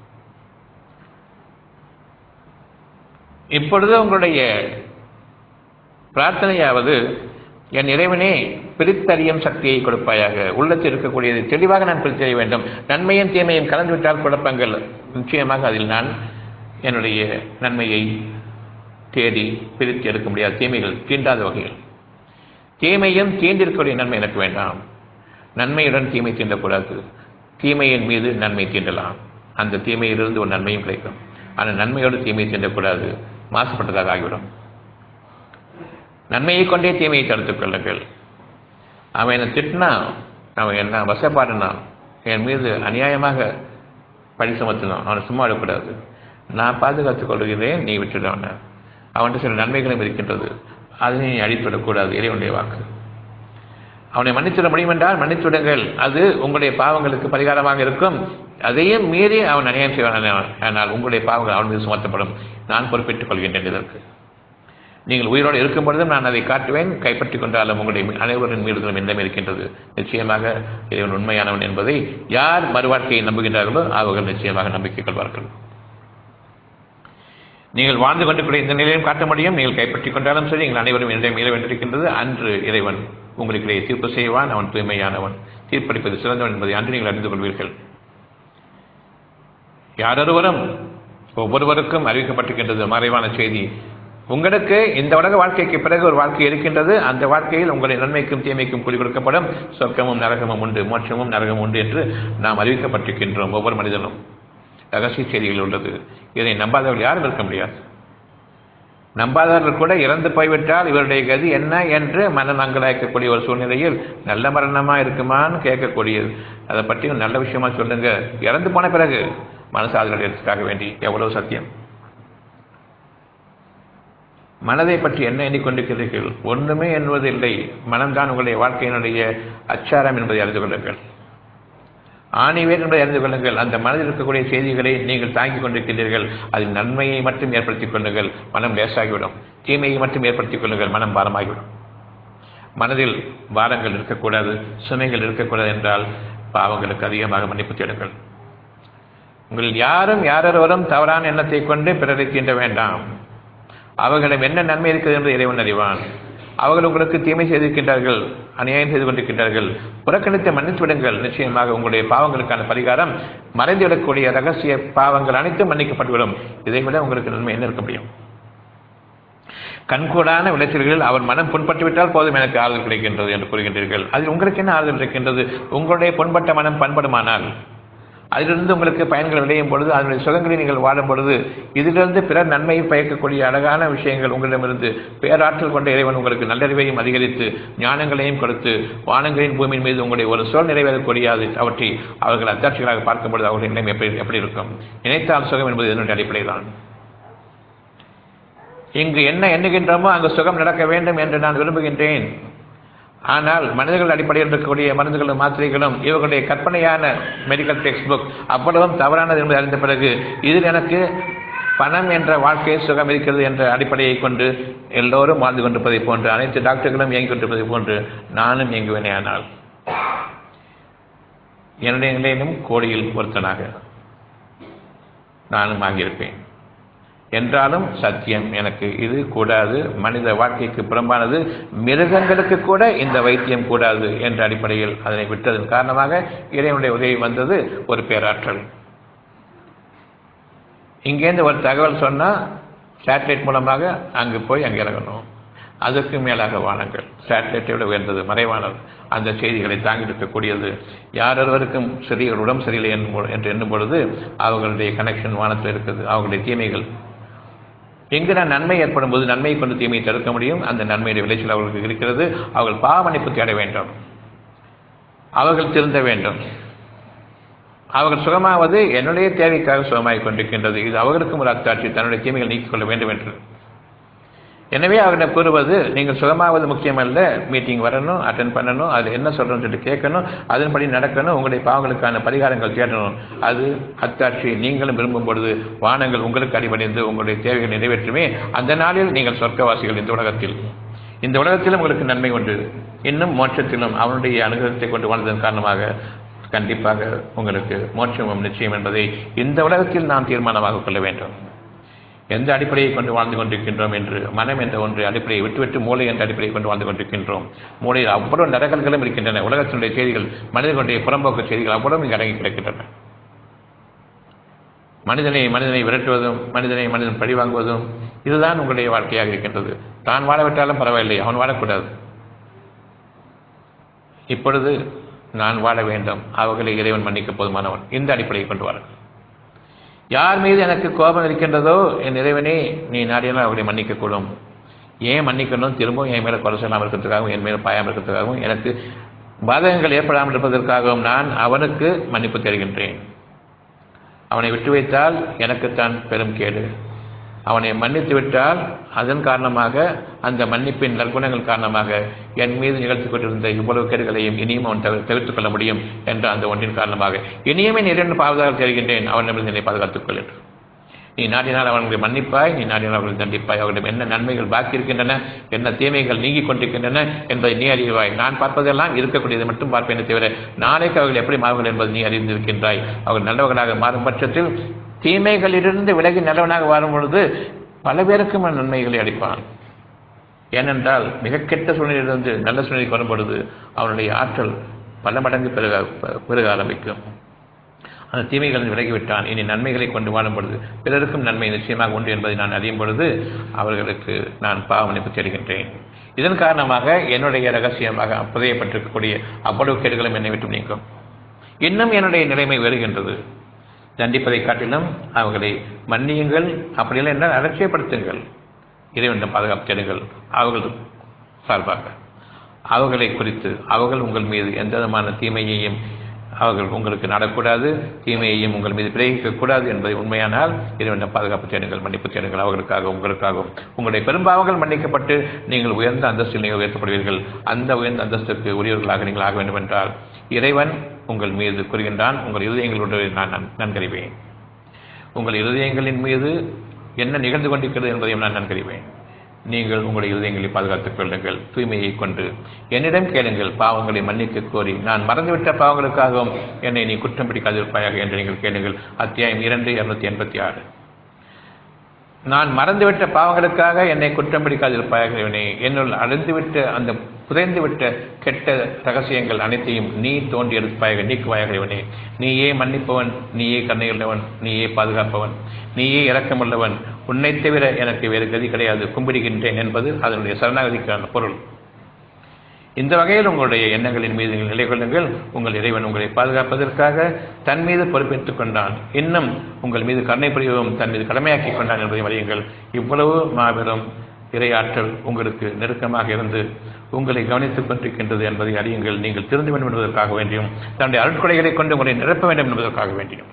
இப்பொழுது உங்களுடைய பிரார்த்தனையாவது என் இறைவனே பிரித்தறியும் சக்தியை கொடுப்பாயாக உள்ளத்தில் இருக்கக்கூடியது தெளிவாக நான் பிரித்தறிய வேண்டும் நன்மையும் தீமையும் கலந்துவிட்டால் குழப்பங்கள் நிச்சயமாக அதில் நான் என்னுடைய நன்மையை தேடி பிரித்து எடுக்க முடியாது தீமைகள் தீண்டாத வகையில் தீமையும் தீண்டிருக்கக்கூடிய நன்மை எனக்கு வேண்டாம் நன்மையுடன் தீமை தீண்டக்கூடாது தீமையின் மீது நன்மை தீண்டலாம் அந்த தீமையிலிருந்து ஒரு நன்மையும் கிடைக்கும் ஆனால் நன்மையோடு தீமை தீண்டக்கூடாது மாசுபட்டதாக ஆகிவிடும் நன்மையை கொண்டே தீமையை தடுத்துக் கொள்ளுங்கள் அவன் என்னை திட்டினான் அவன் என்ன வசப்பாடினான் என் மீது அநியாயமாக பழி சுமத்தினான் அவனை சும்மா விடக்கூடாது நான் பாதுகாத்துக் கொள்கிறேன் நீ விட்டுட அவனை அவன்கிட்ட சில நன்மைகளும் இருக்கின்றது அதை நீ அழித்துவிடக்கூடாது இறைவனுடைய வாக்கு அவனை மன்னித்துவிட முடியும் என்றால் மன்னித்துவிடுங்கள் அது உங்களுடைய பாவங்களுக்கு பரிகாரமாக இருக்கும் அதையும் மீறி அவன் அநியாயம் செய்வான் ஆனால் உங்களுடைய பாவங்கள் அவன் மீது சுமத்தப்படும் நான் பொறுப்பேற்றுக் கொள்கின்றேன் இதற்கு நீங்கள் உயிரோடு இருக்கும் பொழுதும் நான் அதை காட்டுவேன் கைப்பற்றிக் கொண்டாலும் உங்களுடைய அனைவரின் மீதுகளும் எந்தமே இருக்கின்றது நிச்சயமாக இறைவன் உண்மையானவன் என்பதை யார் மறுவாழ்க்கையை நம்புகின்றார்களோ அவர்கள் நிச்சயமாக நம்பிக்கை கொள்வார்கள் நீங்கள் வாழ்ந்து கொண்டிருக்கிற இந்த நிலையும் காட்ட முடியும் நீங்கள் கைப்பற்றிக் கொண்டாலும் சரி நீங்கள் அனைவரும் என்னிடம் மீள வேண்டியிருக்கின்றது அன்று இறைவன் உங்களுக்கிடையே தீர்ப்பு செய்வான் அவன் தூய்மையானவன் தீர்ப்பளிப்பது சிறந்தவன் என்பதை அன்று நீங்கள் அறிந்து கொள்வீர்கள் யாரொருவரும் ஒவ்வொருவருக்கும் அறிவிக்கப்பட்டிருக்கின்றது மறைவான செய்தி உங்களுக்கு இந்த உலக வாழ்க்கைக்கு பிறகு ஒரு வாழ்க்கை இருக்கின்றது அந்த வாழ்க்கையில் உங்களுடைய நன்மைக்கும் தீமைக்கும் கூலி கொடுக்கப்படும் சொர்க்கமும் நரகமும் உண்டு மோட்சமும் நரகமும் உண்டு என்று நாம் அறிவிக்கப்பட்டிருக்கின்றோம் ஒவ்வொரு மனிதனும் ரகசிய செய்திகள் உள்ளது இதை நம்பாதவர்கள் யாரும் இருக்க முடியாது நம்பாதவர்கள் கூட இறந்து போய்விட்டால் இவருடைய கதி என்ன என்று மனம் அங்கலாய்க்கக்கூடிய ஒரு சூழ்நிலையில் நல்ல மரணமா இருக்குமான்னு கேட்கக்கூடியது அதை பற்றி ஒரு நல்ல விஷயமா சொல்லுங்க இறந்து போன பிறகு மனசு ஆதரவுக்காக வேண்டி எவ்வளவு சத்தியம் மனதை பற்றி என்ன எண்ணிக்கொண்டிருக்கிறீர்கள் ஒன்றுமே என்பதில்லை மனம்தான் உங்களுடைய வாழ்க்கையினுடைய அச்சாரம் என்பதை அறிந்து கொள்ளுங்கள் ஆணிவேர் என்பதை அறிந்து கொள்ளுங்கள் அந்த மனதில் இருக்கக்கூடிய செய்திகளை நீங்கள் தாங்கிக் கொண்டிருக்கிறீர்கள் அதில் நன்மையை மட்டும் ஏற்படுத்திக் கொள்ளுங்கள் மனம் லேசாகிவிடும் தீமையை மட்டும் ஏற்படுத்திக் கொள்ளுங்கள் மனம் பாரமாகிவிடும் மனதில் பாரங்கள் இருக்கக்கூடாது சுமைகள் இருக்கக்கூடாது என்றால் பாவங்களுக்கு அதிகமாக மன்னிப்பு தேடுங்கள் உங்கள் யாரும் யாரொருவரும் தவறான எண்ணத்தை கொண்டு பிறரை தீண்ட வேண்டாம் அவர்களிடம் என்ன நன்மை இருக்கிறது என்று இறைவன் அறிவான் அவர்கள் உங்களுக்கு தீமை செய்திருக்கின்றார்கள் அநியாயம் செய்து கொண்டிருக்கின்றார்கள் புறக்கணித்த மன்னித்து விடுங்கள் நிச்சயமாக உங்களுடைய பாவங்களுக்கான பரிகாரம் மறைந்துவிடக்கூடிய ரகசிய பாவங்கள் அனைத்தும் மன்னிக்கப்பட்டுவிடும் இதை விட உங்களுக்கு நன்மை என்ன இருக்க முடியும் கண்கூடான விளைச்சல்களில் அவர் மனம் புண்பட்டுவிட்டால் போதும் எனக்கு ஆறுதல் கிடைக்கின்றது என்று கூறுகின்றீர்கள் அதில் உங்களுக்கு என்ன ஆறுதல் இருக்கின்றது உங்களுடைய புண்பட்ட மனம் பண்படுமானால் அதிலிருந்து உங்களுக்கு பயன்கள் விளையும் பொழுது அதனுடைய சுகங்களை நீங்கள் வாடும் பொழுது இதிலிருந்து பிறர் நன்மையை பயக்கக்கூடிய அழகான விஷயங்கள் உங்களிடமிருந்து பேராற்றல் கொண்ட இறைவன் உங்களுக்கு நல்லறிவையும் அதிகரித்து ஞானங்களையும் கொடுத்து வானங்களின் பூமியின் மீது உங்களுடைய ஒரு சொல் நிறைவேறக்கூடியது அவற்றை அவர்கள் அத்தாட்சிகளாக பார்க்கும் பொழுது அவர்களின் நிலைமை எப்படி எப்படி இருக்கும் நினைத்தால் சுகம் என்பது இதனுடைய அடிப்படை தான் இங்கு என்ன எண்ணுகின்றோமோ அங்கு சுகம் நடக்க வேண்டும் என்று நான் விரும்புகின்றேன் ஆனால் மனிதர்கள் அடிப்படையில் இருக்கக்கூடிய மருந்துகளும் மாத்திரைகளும் இவர்களுடைய கற்பனையான மெடிக்கல் டெக்ஸ்ட் புக் அவ்வளவும் தவறானது என்பதை அறிந்த பிறகு இதில் எனக்கு பணம் என்ற வாழ்க்கை சுகம் இருக்கிறது என்ற அடிப்படையை கொண்டு எல்லோரும் வாழ்ந்து கொண்டிருப்பதை போன்று அனைத்து டாக்டர்களும் இயங்கிக் கொண்டிருப்பதை போன்று நானும் இயங்குவேனே ஆனால் என்னுடைய நிலையிலும் கோடியில் ஒருத்தனாக நானும் ஆகியிருப்பேன் என்றாலும் சத்தியம் எனக்கு இது கூடாது மனித வாழ்க்கைக்கு புறம்பானது மிருகங்களுக்கு கூட இந்த வைத்தியம் கூடாது என்ற அடிப்படையில் அதனை விட்டதன் காரணமாக இறைவனுடைய உதவி வந்தது ஒரு பேராற்றல் இங்கேருந்து ஒரு தகவல் சொன்னால் சேட்டலைட் மூலமாக அங்கு போய் அங்கே இறங்கணும் அதற்கு மேலாக வானங்கள் சேட்டலைட்டை விட உயர்ந்தது மறைவானது அந்த செய்திகளை தாங்கி இருக்கக்கூடியது யாரொருவருக்கும் சிறிய உடம்பு சரியில்லை என்று எண்ணும் பொழுது அவர்களுடைய கனெக்ஷன் வானத்தில் இருக்குது அவர்களுடைய தீமைகள் எங்கு நான் நன்மை ஏற்படும் போது நன்மையை கொண்டு தீமையை தடுக்க முடியும் அந்த நன்மையுடைய விளைச்சல் அவர்களுக்கு இருக்கிறது அவர்கள் பாவமன்னிப்பு தேட வேண்டும் அவர்கள் திருந்த வேண்டும் அவர்கள் சுகமாவது என்னுடைய தேவைக்காக சுகமாகிக் கொண்டிருக்கின்றது இது அவர்களுக்கும் ஒரு அத்தாட்சி தன்னுடைய தீமைகள் நீக்கிக் கொள்ள வேண்டும் என்று எனவே அவரிடம் கூறுவது நீங்கள் சுகமாவது முக்கியமல்ல மீட்டிங் வரணும் அட்டன் பண்ணணும் அது என்ன சொல்றோம்னு சொல்லிட்டு கேட்கணும் அதன்படி நடக்கணும் உங்களுடைய பாவங்களுக்கான பரிகாரங்கள் தேடணும் அது அத்தாட்சி நீங்களும் விரும்பும் பொழுது வானங்கள் உங்களுக்கு அடிபணிந்து உங்களுடைய தேவைகளை நிறைவேற்றுமே அந்த நாளில் நீங்கள் சொர்க்கவாசிகள் இந்த உலகத்தில் இந்த உலகத்திலும் உங்களுக்கு நன்மை உண்டு இன்னும் மோட்சத்திலும் அவனுடைய அனுகிரகத்தை கொண்டு வாழ்ந்ததன் காரணமாக கண்டிப்பாக உங்களுக்கு மோட்சமும் நிச்சயம் என்பதை இந்த உலகத்தில் நாம் தீர்மானமாக கொள்ள வேண்டும் எந்த அடிப்படையை கொண்டு வாழ்ந்து கொண்டிருக்கின்றோம் என்று மனம் என்ற ஒன்று அடிப்படையை விட்டுவிட்டு மூளை என்ற அடிப்படையை கொண்டு வாழ்ந்து கொண்டிருக்கின்றோம் மூளையில் அவ்வளவு நரகல்களும் இருக்கின்றன உலகத்தினுடைய செய்திகள் மனிதர்களுடைய புறம்போக்கு செய்திகள் அவ்வளவு இங்கு அடங்கி கிடக்கின்றன மனிதனை மனிதனை விரட்டுவதும் மனிதனை மனிதன் பழிவாங்குவதும் இதுதான் உங்களுடைய வாழ்க்கையாக இருக்கின்றது தான் வாழவிட்டாலும் பரவாயில்லை அவன் வாழக்கூடாது இப்பொழுது நான் வாழ வேண்டும் அவர்களை இறைவன் மன்னிக்க போதுமானவன் இந்த அடிப்படையை கொண்டு வாருங்கள் யார் மீது எனக்கு கோபம் இருக்கின்றதோ என் இறைவனே நீ நாடினால் அவர்களை மன்னிக்கக்கூடும் ஏன் மன்னிக்கணும் திரும்பவும் என் மேலே குறை சொல்லாமல் இருக்கிறதுக்காகவும் என் மேலே பாயாமல் இருக்கிறதுக்காகவும் எனக்கு பாதகங்கள் ஏற்படாமல் இருப்பதற்காகவும் நான் அவனுக்கு மன்னிப்பு தருகின்றேன் அவனை விட்டு வைத்தால் எனக்குத்தான் பெரும் கேடு அவனை மன்னித்து விட்டால் அதன் காரணமாக அந்த மன்னிப்பின் நற்குணங்கள் காரணமாக என் மீது நிகழ்த்தி கொண்டிருந்த இவ்வளவு கேடுகளையும் இனியும் அவன் தவிர தவிர்த்துக் கொள்ள முடியும் என்ற அந்த ஒன்றின் காரணமாக இனியுமே நீ இரண்டு பாதுகாப்பு தருகின்றேன் அவனிடமிருந்து என்னை பாதுகாத்துக் கொள் என்று நீ நாடினால் அவர்களை மன்னிப்பாய் நீ நாடினால் அவர்களை தண்டிப்பாய் அவர்களிடம் என்ன நன்மைகள் பாக்கி இருக்கின்றன என்ன தீமைகள் நீங்கிக் கொண்டிருக்கின்றன என்பதை நீ அறிவாய் நான் பார்ப்பதெல்லாம் இருக்கக்கூடியதை மட்டும் பார்ப்பேனே தவிர நாளைக்கு அவர்கள் எப்படி மாறுகள் என்பது நீ அறிந்திருக்கின்றாய் அவர்கள் நல்லவர்களாக மாறும் பட்சத்தில் தீமைகளிலிருந்து விலகி நல்லவனாக வாரும் பொழுது பல பேருக்கும் நன்மைகளை அளிப்பான் ஏனென்றால் மிக கெட்ட சூழ்நிலையிலிருந்து நல்ல சூழ்நிலைக்கு வரும் பொழுது அவனுடைய ஆற்றல் பல மடங்கு பெருக பெருக ஆரம்பிக்கும் அந்த தீமைகளில் விலகிவிட்டான் இனி நன்மைகளை கொண்டு வாழும் பொழுது பிறருக்கும் நன்மை நிச்சயமாக உண்டு என்பதை நான் அறியும் பொழுது அவர்களுக்கு நான் பாவமளிப்பு தேடுகின்றேன் இதன் காரணமாக என்னுடைய ரகசியமாக புதையப்பட்டிருக்கக்கூடிய அவ்வளவு கேடுகளும் என்னை விட்டு நீங்கும் இன்னும் என்னுடைய நிலைமை வருகின்றது தண்டிப்பதை காட்டிலும் அவர்களை மன்னியுங்கள் அப்படியெல்லாம் என்றால் அலட்சியப்படுத்துங்கள் இறைவனிடம் பாதுகாப்பு தேடுங்கள் அவர்கள் சார்பாக அவர்களை குறித்து அவர்கள் உங்கள் மீது எந்த விதமான தீமையையும் அவர்கள் உங்களுக்கு நடக்கூடாது தீமையையும் உங்கள் மீது பிரயோகிக்கக்கூடாது என்பதை உண்மையானால் இறைவனிடம் பாதுகாப்பு தேடுங்கள் மன்னிப்பு தேடுங்கள் அவர்களுக்காக உங்களுக்காகவும் உங்களுடைய பெரும்பாவங்கள் மன்னிக்கப்பட்டு நீங்கள் உயர்ந்த அந்தஸ்தில் நீங்கள் உயர்த்தப்படுவீர்கள் அந்த உயர்ந்த அந்தஸ்துக்கு உரியவர்களாக நீங்கள் ஆக வேண்டும் என்றால் இறைவன் உங்கள் மீது கூறுகின்றான் உங்கள் இருதயங்களோடு நான் நன்கறிவேன் உங்கள் இருதயங்களின் மீது என்ன நிகழ்ந்து கொண்டிருக்கிறது என்பதையும் நான் நன்கறிவேன் நீங்கள் உங்களுடைய இதயங்களை பாதுகாத்துக் கொள்ளுங்கள் தூய்மையை கொண்டு என்னிடம் கேளுங்கள் பாவங்களை மன்னிக்க கோரி நான் மறந்துவிட்ட பாவங்களுக்காகவும் என்னை நீ குற்றம் பிடிக்காதிருப்பாயாக என்று நீங்கள் கேளுங்கள் அத்தியாயம் இரண்டு இருநூத்தி எண்பத்தி ஆறு நான் மறந்துவிட்ட பாவங்களுக்காக என்னை குற்றம் பிடிக்காதிருப்பாயாக இவனே என்னுள் அழிந்துவிட்ட அந்த புதைந்துவிட்ட கெட்ட ரகசியங்கள் அனைத்தையும் நீ தோண்டி எடுப்பாயாக நீக்குவாயாக இவனே நீயே மன்னிப்பவன் நீயே கண்ணையுள்ளவன் நீயே பாதுகாப்பவன் நீயே இரக்கமுள்ளவன் உன்னை தவிர எனக்கு வேறு கதி கிடையாது கும்பிடுகின்றேன் என்பது அதனுடைய சரணாகதிக்கான பொருள் இந்த வகையில் உங்களுடைய எண்ணங்களின் மீது நீங்கள் நிலை கொள்ளுங்கள் உங்கள் இறைவன் உங்களை பாதுகாப்பதற்காக தன் மீது பொறுப்பேற்றுக் கொண்டான் இன்னும் உங்கள் மீது கருணை புரியவும் தன் மீது கடமையாக்கிக் கொண்டான் என்பதை அறியுங்கள் இவ்வளவு மாபெரும் இறையாற்றல் உங்களுக்கு நெருக்கமாக இருந்து உங்களை கவனித்துக் கொண்டிருக்கின்றது என்பதை அறியுங்கள் நீங்கள் திருந்த வேண்டும் என்பதற்காக வேண்டியும் தன்னுடைய அருட்கொலைகளை கொண்டு உங்களை நிரப்ப வேண்டும் என்பதற்காக வேண்டியும்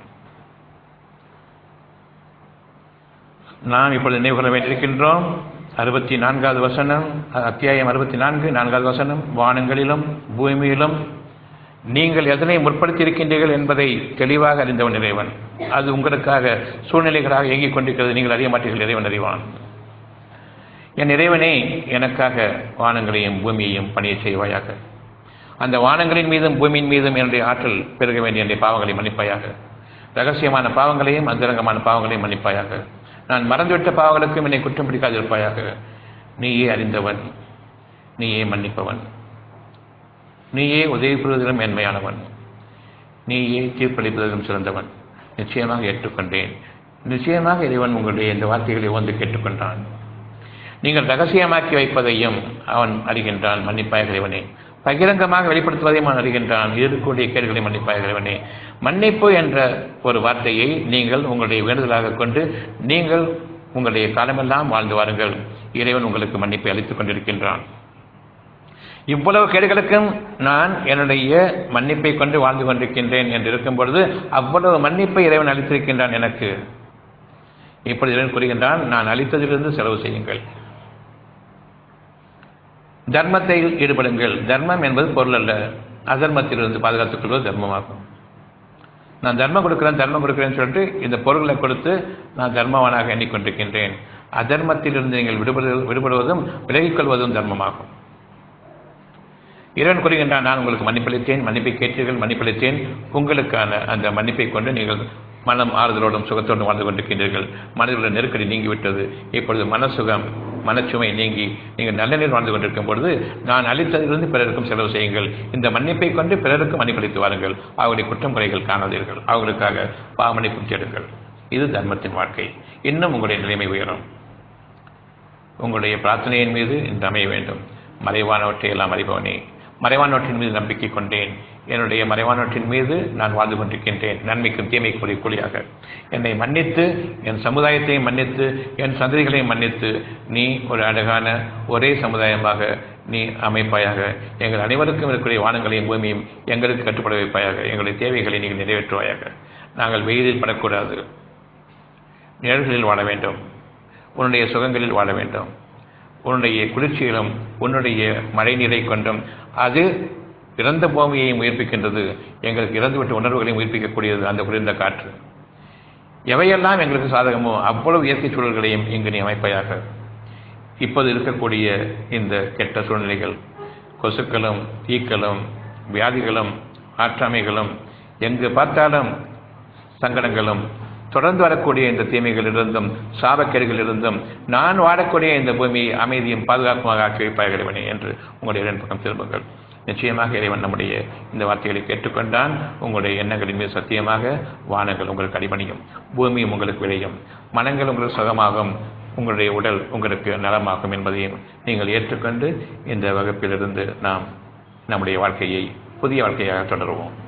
நாம் இப்பொழுது நினைவு கொள்ள வேண்டியிருக்கின்றோம் அறுபத்தி நான்காவது வசனம் அத்தியாயம் அறுபத்தி நான்கு நான்காவது வசனம் வானங்களிலும் பூமியிலும் நீங்கள் எதனை முற்படுத்தி இருக்கின்றீர்கள் என்பதை தெளிவாக அறிந்தவன் இறைவன் அது உங்களுக்காக சூழ்நிலைகளாக இயங்கிக் கொண்டிருக்கிறது நீங்கள் அறிய மாட்டீர்கள் இறைவன் அறிவான் என் இறைவனே எனக்காக வானங்களையும் பூமியையும் பணியை செய்வாயாக அந்த வானங்களின் மீதும் பூமியின் மீதும் என்னுடைய ஆற்றல் பெருக வேண்டிய என்னுடைய பாவங்களை மன்னிப்பாயாக ரகசியமான பாவங்களையும் அந்தரங்கமான பாவங்களையும் மன்னிப்பாயாக நான் மறந்துவிட்ட பாவங்களுக்கும் என்னை குற்றம் பிடிக்காதிருப்பாயாக நீயே அறிந்தவன் நீயே மன்னிப்பவன் நீயே உதவி புரிவதிலும் மேன்மையானவன் நீயே தீர்ப்பளிப்பதிலும் சிறந்தவன் நிச்சயமாக ஏற்றுக்கொண்டேன் நிச்சயமாக இறைவன் உங்களுடைய இந்த வார்த்தைகளை வந்து கேட்டுக்கொண்டான் நீங்கள் ரகசியமாக்கி வைப்பதையும் அவன் அறிகின்றான் மன்னிப்பாக இறைவனே பகிரங்கமாக வெளிப்படுத்துவதையும் அவன் அறிகின்றான் இருக்கக்கூடிய கேடுகளை மன்னிப்பாக இறைவனே மன்னிப்பு என்ற ஒரு வார்த்தையை நீங்கள் உங்களுடைய வேண்டுதலாக கொண்டு நீங்கள் உங்களுடைய காலமெல்லாம் வாழ்ந்து வாருங்கள் இறைவன் உங்களுக்கு மன்னிப்பை அளித்துக் கொண்டிருக்கின்றான் இவ்வளவு கேடுகளுக்கும் நான் என்னுடைய மன்னிப்பை கொண்டு வாழ்ந்து கொண்டிருக்கின்றேன் என்று இருக்கும் பொழுது அவ்வளவு மன்னிப்பை இறைவன் அளித்திருக்கின்றான் எனக்கு இப்படி இறைவன் கூறுகின்றான் நான் அளித்ததிலிருந்து செலவு செய்யுங்கள் தர்மத்தை ஈடுபடுங்கள் தர்மம் என்பது பொருள் அல்ல அதர்மத்திலிருந்து பாதுகாத்துக் கொள்வது தர்மமாகும் நான் தர்மம் கொடுக்கிறேன் தர்மம் கொடுக்கிறேன்னு சொல்லிட்டு இந்த பொருளை கொடுத்து நான் தர்மவானாக எண்ணிக்கொண்டிருக்கின்றேன் அதர்மத்திலிருந்து நீங்கள் விடுபடு விடுபடுவதும் விலகிக் கொள்வதும் தர்மமாகும் இறைவன் கூறுகின்றான் நான் உங்களுக்கு மன்னிப்பளித்தேன் மன்னிப்பை கேட்டீர்கள் மன்னிப்பளித்தேன் உங்களுக்கான அந்த மன்னிப்பை கொண்டு நீங்கள் மனம் ஆறுதலோடும் சுகத்தோடும் வாழ்ந்து கொண்டிருக்கின்றீர்கள் மனதிலுள்ள நெருக்கடி நீங்கிவிட்டது இப்பொழுது மனசுகம் மனச்சுமை நீங்கி நீங்கள் நல்ல நீர் வாழ்ந்து கொண்டிருக்கும் பொழுது நான் அளித்ததிலிருந்து பிறருக்கும் செலவு செய்யுங்கள் இந்த மன்னிப்பை கொண்டு பிறருக்கும் மன்னிப்பளித்து வாருங்கள் அவருடைய குற்றம் குறைகள் காணாதீர்கள் அவர்களுக்காக பாவமன்னிப்பும் தேடுங்கள் இது தர்மத்தின் வாழ்க்கை இன்னும் உங்களுடைய நிலைமை உயரும் உங்களுடைய பிரார்த்தனையின் மீது இந்த அமைய வேண்டும் மறைவானவற்றை எல்லாம் அறிபவனே மறைவானவற்றின் மீது நம்பிக்கை கொண்டேன் என்னுடைய மறைவானவற்றின் மீது நான் வாழ்ந்து கொண்டிருக்கின்றேன் நன்மைக்கும் தீமைக்குரிய கூலியாக என்னை மன்னித்து என் சமுதாயத்தையும் மன்னித்து என் சந்ததிகளையும் மன்னித்து நீ ஒரு அழகான ஒரே சமுதாயமாக நீ அமைப்பாயாக எங்கள் அனைவருக்கும் இருக்கக்கூடிய வானங்களையும் பூமியும் எங்களுக்கு கட்டுப்பட வைப்பாயாக எங்களுடைய தேவைகளை நீங்கள் நிறைவேற்றுவாயாக நாங்கள் வெயிலில் படக்கூடாது நிழல்களில் வாழ வேண்டும் உன்னுடைய சுகங்களில் வாழ வேண்டும் உன்னுடைய குளிர்ச்சியிலும் உன்னுடைய மழை நீரை கொண்டும் அது இறந்த பூமியையும் உயிர்ப்பிக்கின்றது எங்களுக்கு இறந்துவிட்ட உணர்வுகளையும் உயிர்ப்பிக்கக்கூடியது அந்த குளிர்ந்த காற்று எவையெல்லாம் எங்களுக்கு சாதகமோ அவ்வளவு இயற்கை சூழல்களையும் இங்கு நீ அமைப்பாயாக இப்போது இருக்கக்கூடிய இந்த கெட்ட சூழ்நிலைகள் கொசுக்களும் தீக்களும் வியாதிகளும் ஆற்றாமைகளும் எங்கு பார்த்தாலும் சங்கடங்களும் தொடர்ந்து வரக்கூடிய இந்த தீமைகளிலிருந்தும் சாபக்கேடுகளிலிருந்தும் நான் வாழக்கூடிய இந்த பூமியை அமைதியும் பாதுகாப்புமாக ஆக்கி வைப்பாக இறைவனே என்று உங்களுடைய இரண்டு பக்கம் திரும்புங்கள் நிச்சயமாக இறைவன் நம்முடைய இந்த வார்த்தைகளை கேட்டுக்கொண்டான் உங்களுடைய எண்ணங்களின் மீது சத்தியமாக வானங்கள் உங்களுக்கு அடிபணியும் பூமியும் உங்களுக்கு விளையும் மனங்கள் உங்களுக்கு சுகமாகும் உங்களுடைய உடல் உங்களுக்கு நலமாகும் என்பதையும் நீங்கள் ஏற்றுக்கொண்டு இந்த வகுப்பிலிருந்து நாம் நம்முடைய வாழ்க்கையை புதிய வாழ்க்கையாக தொடருவோம்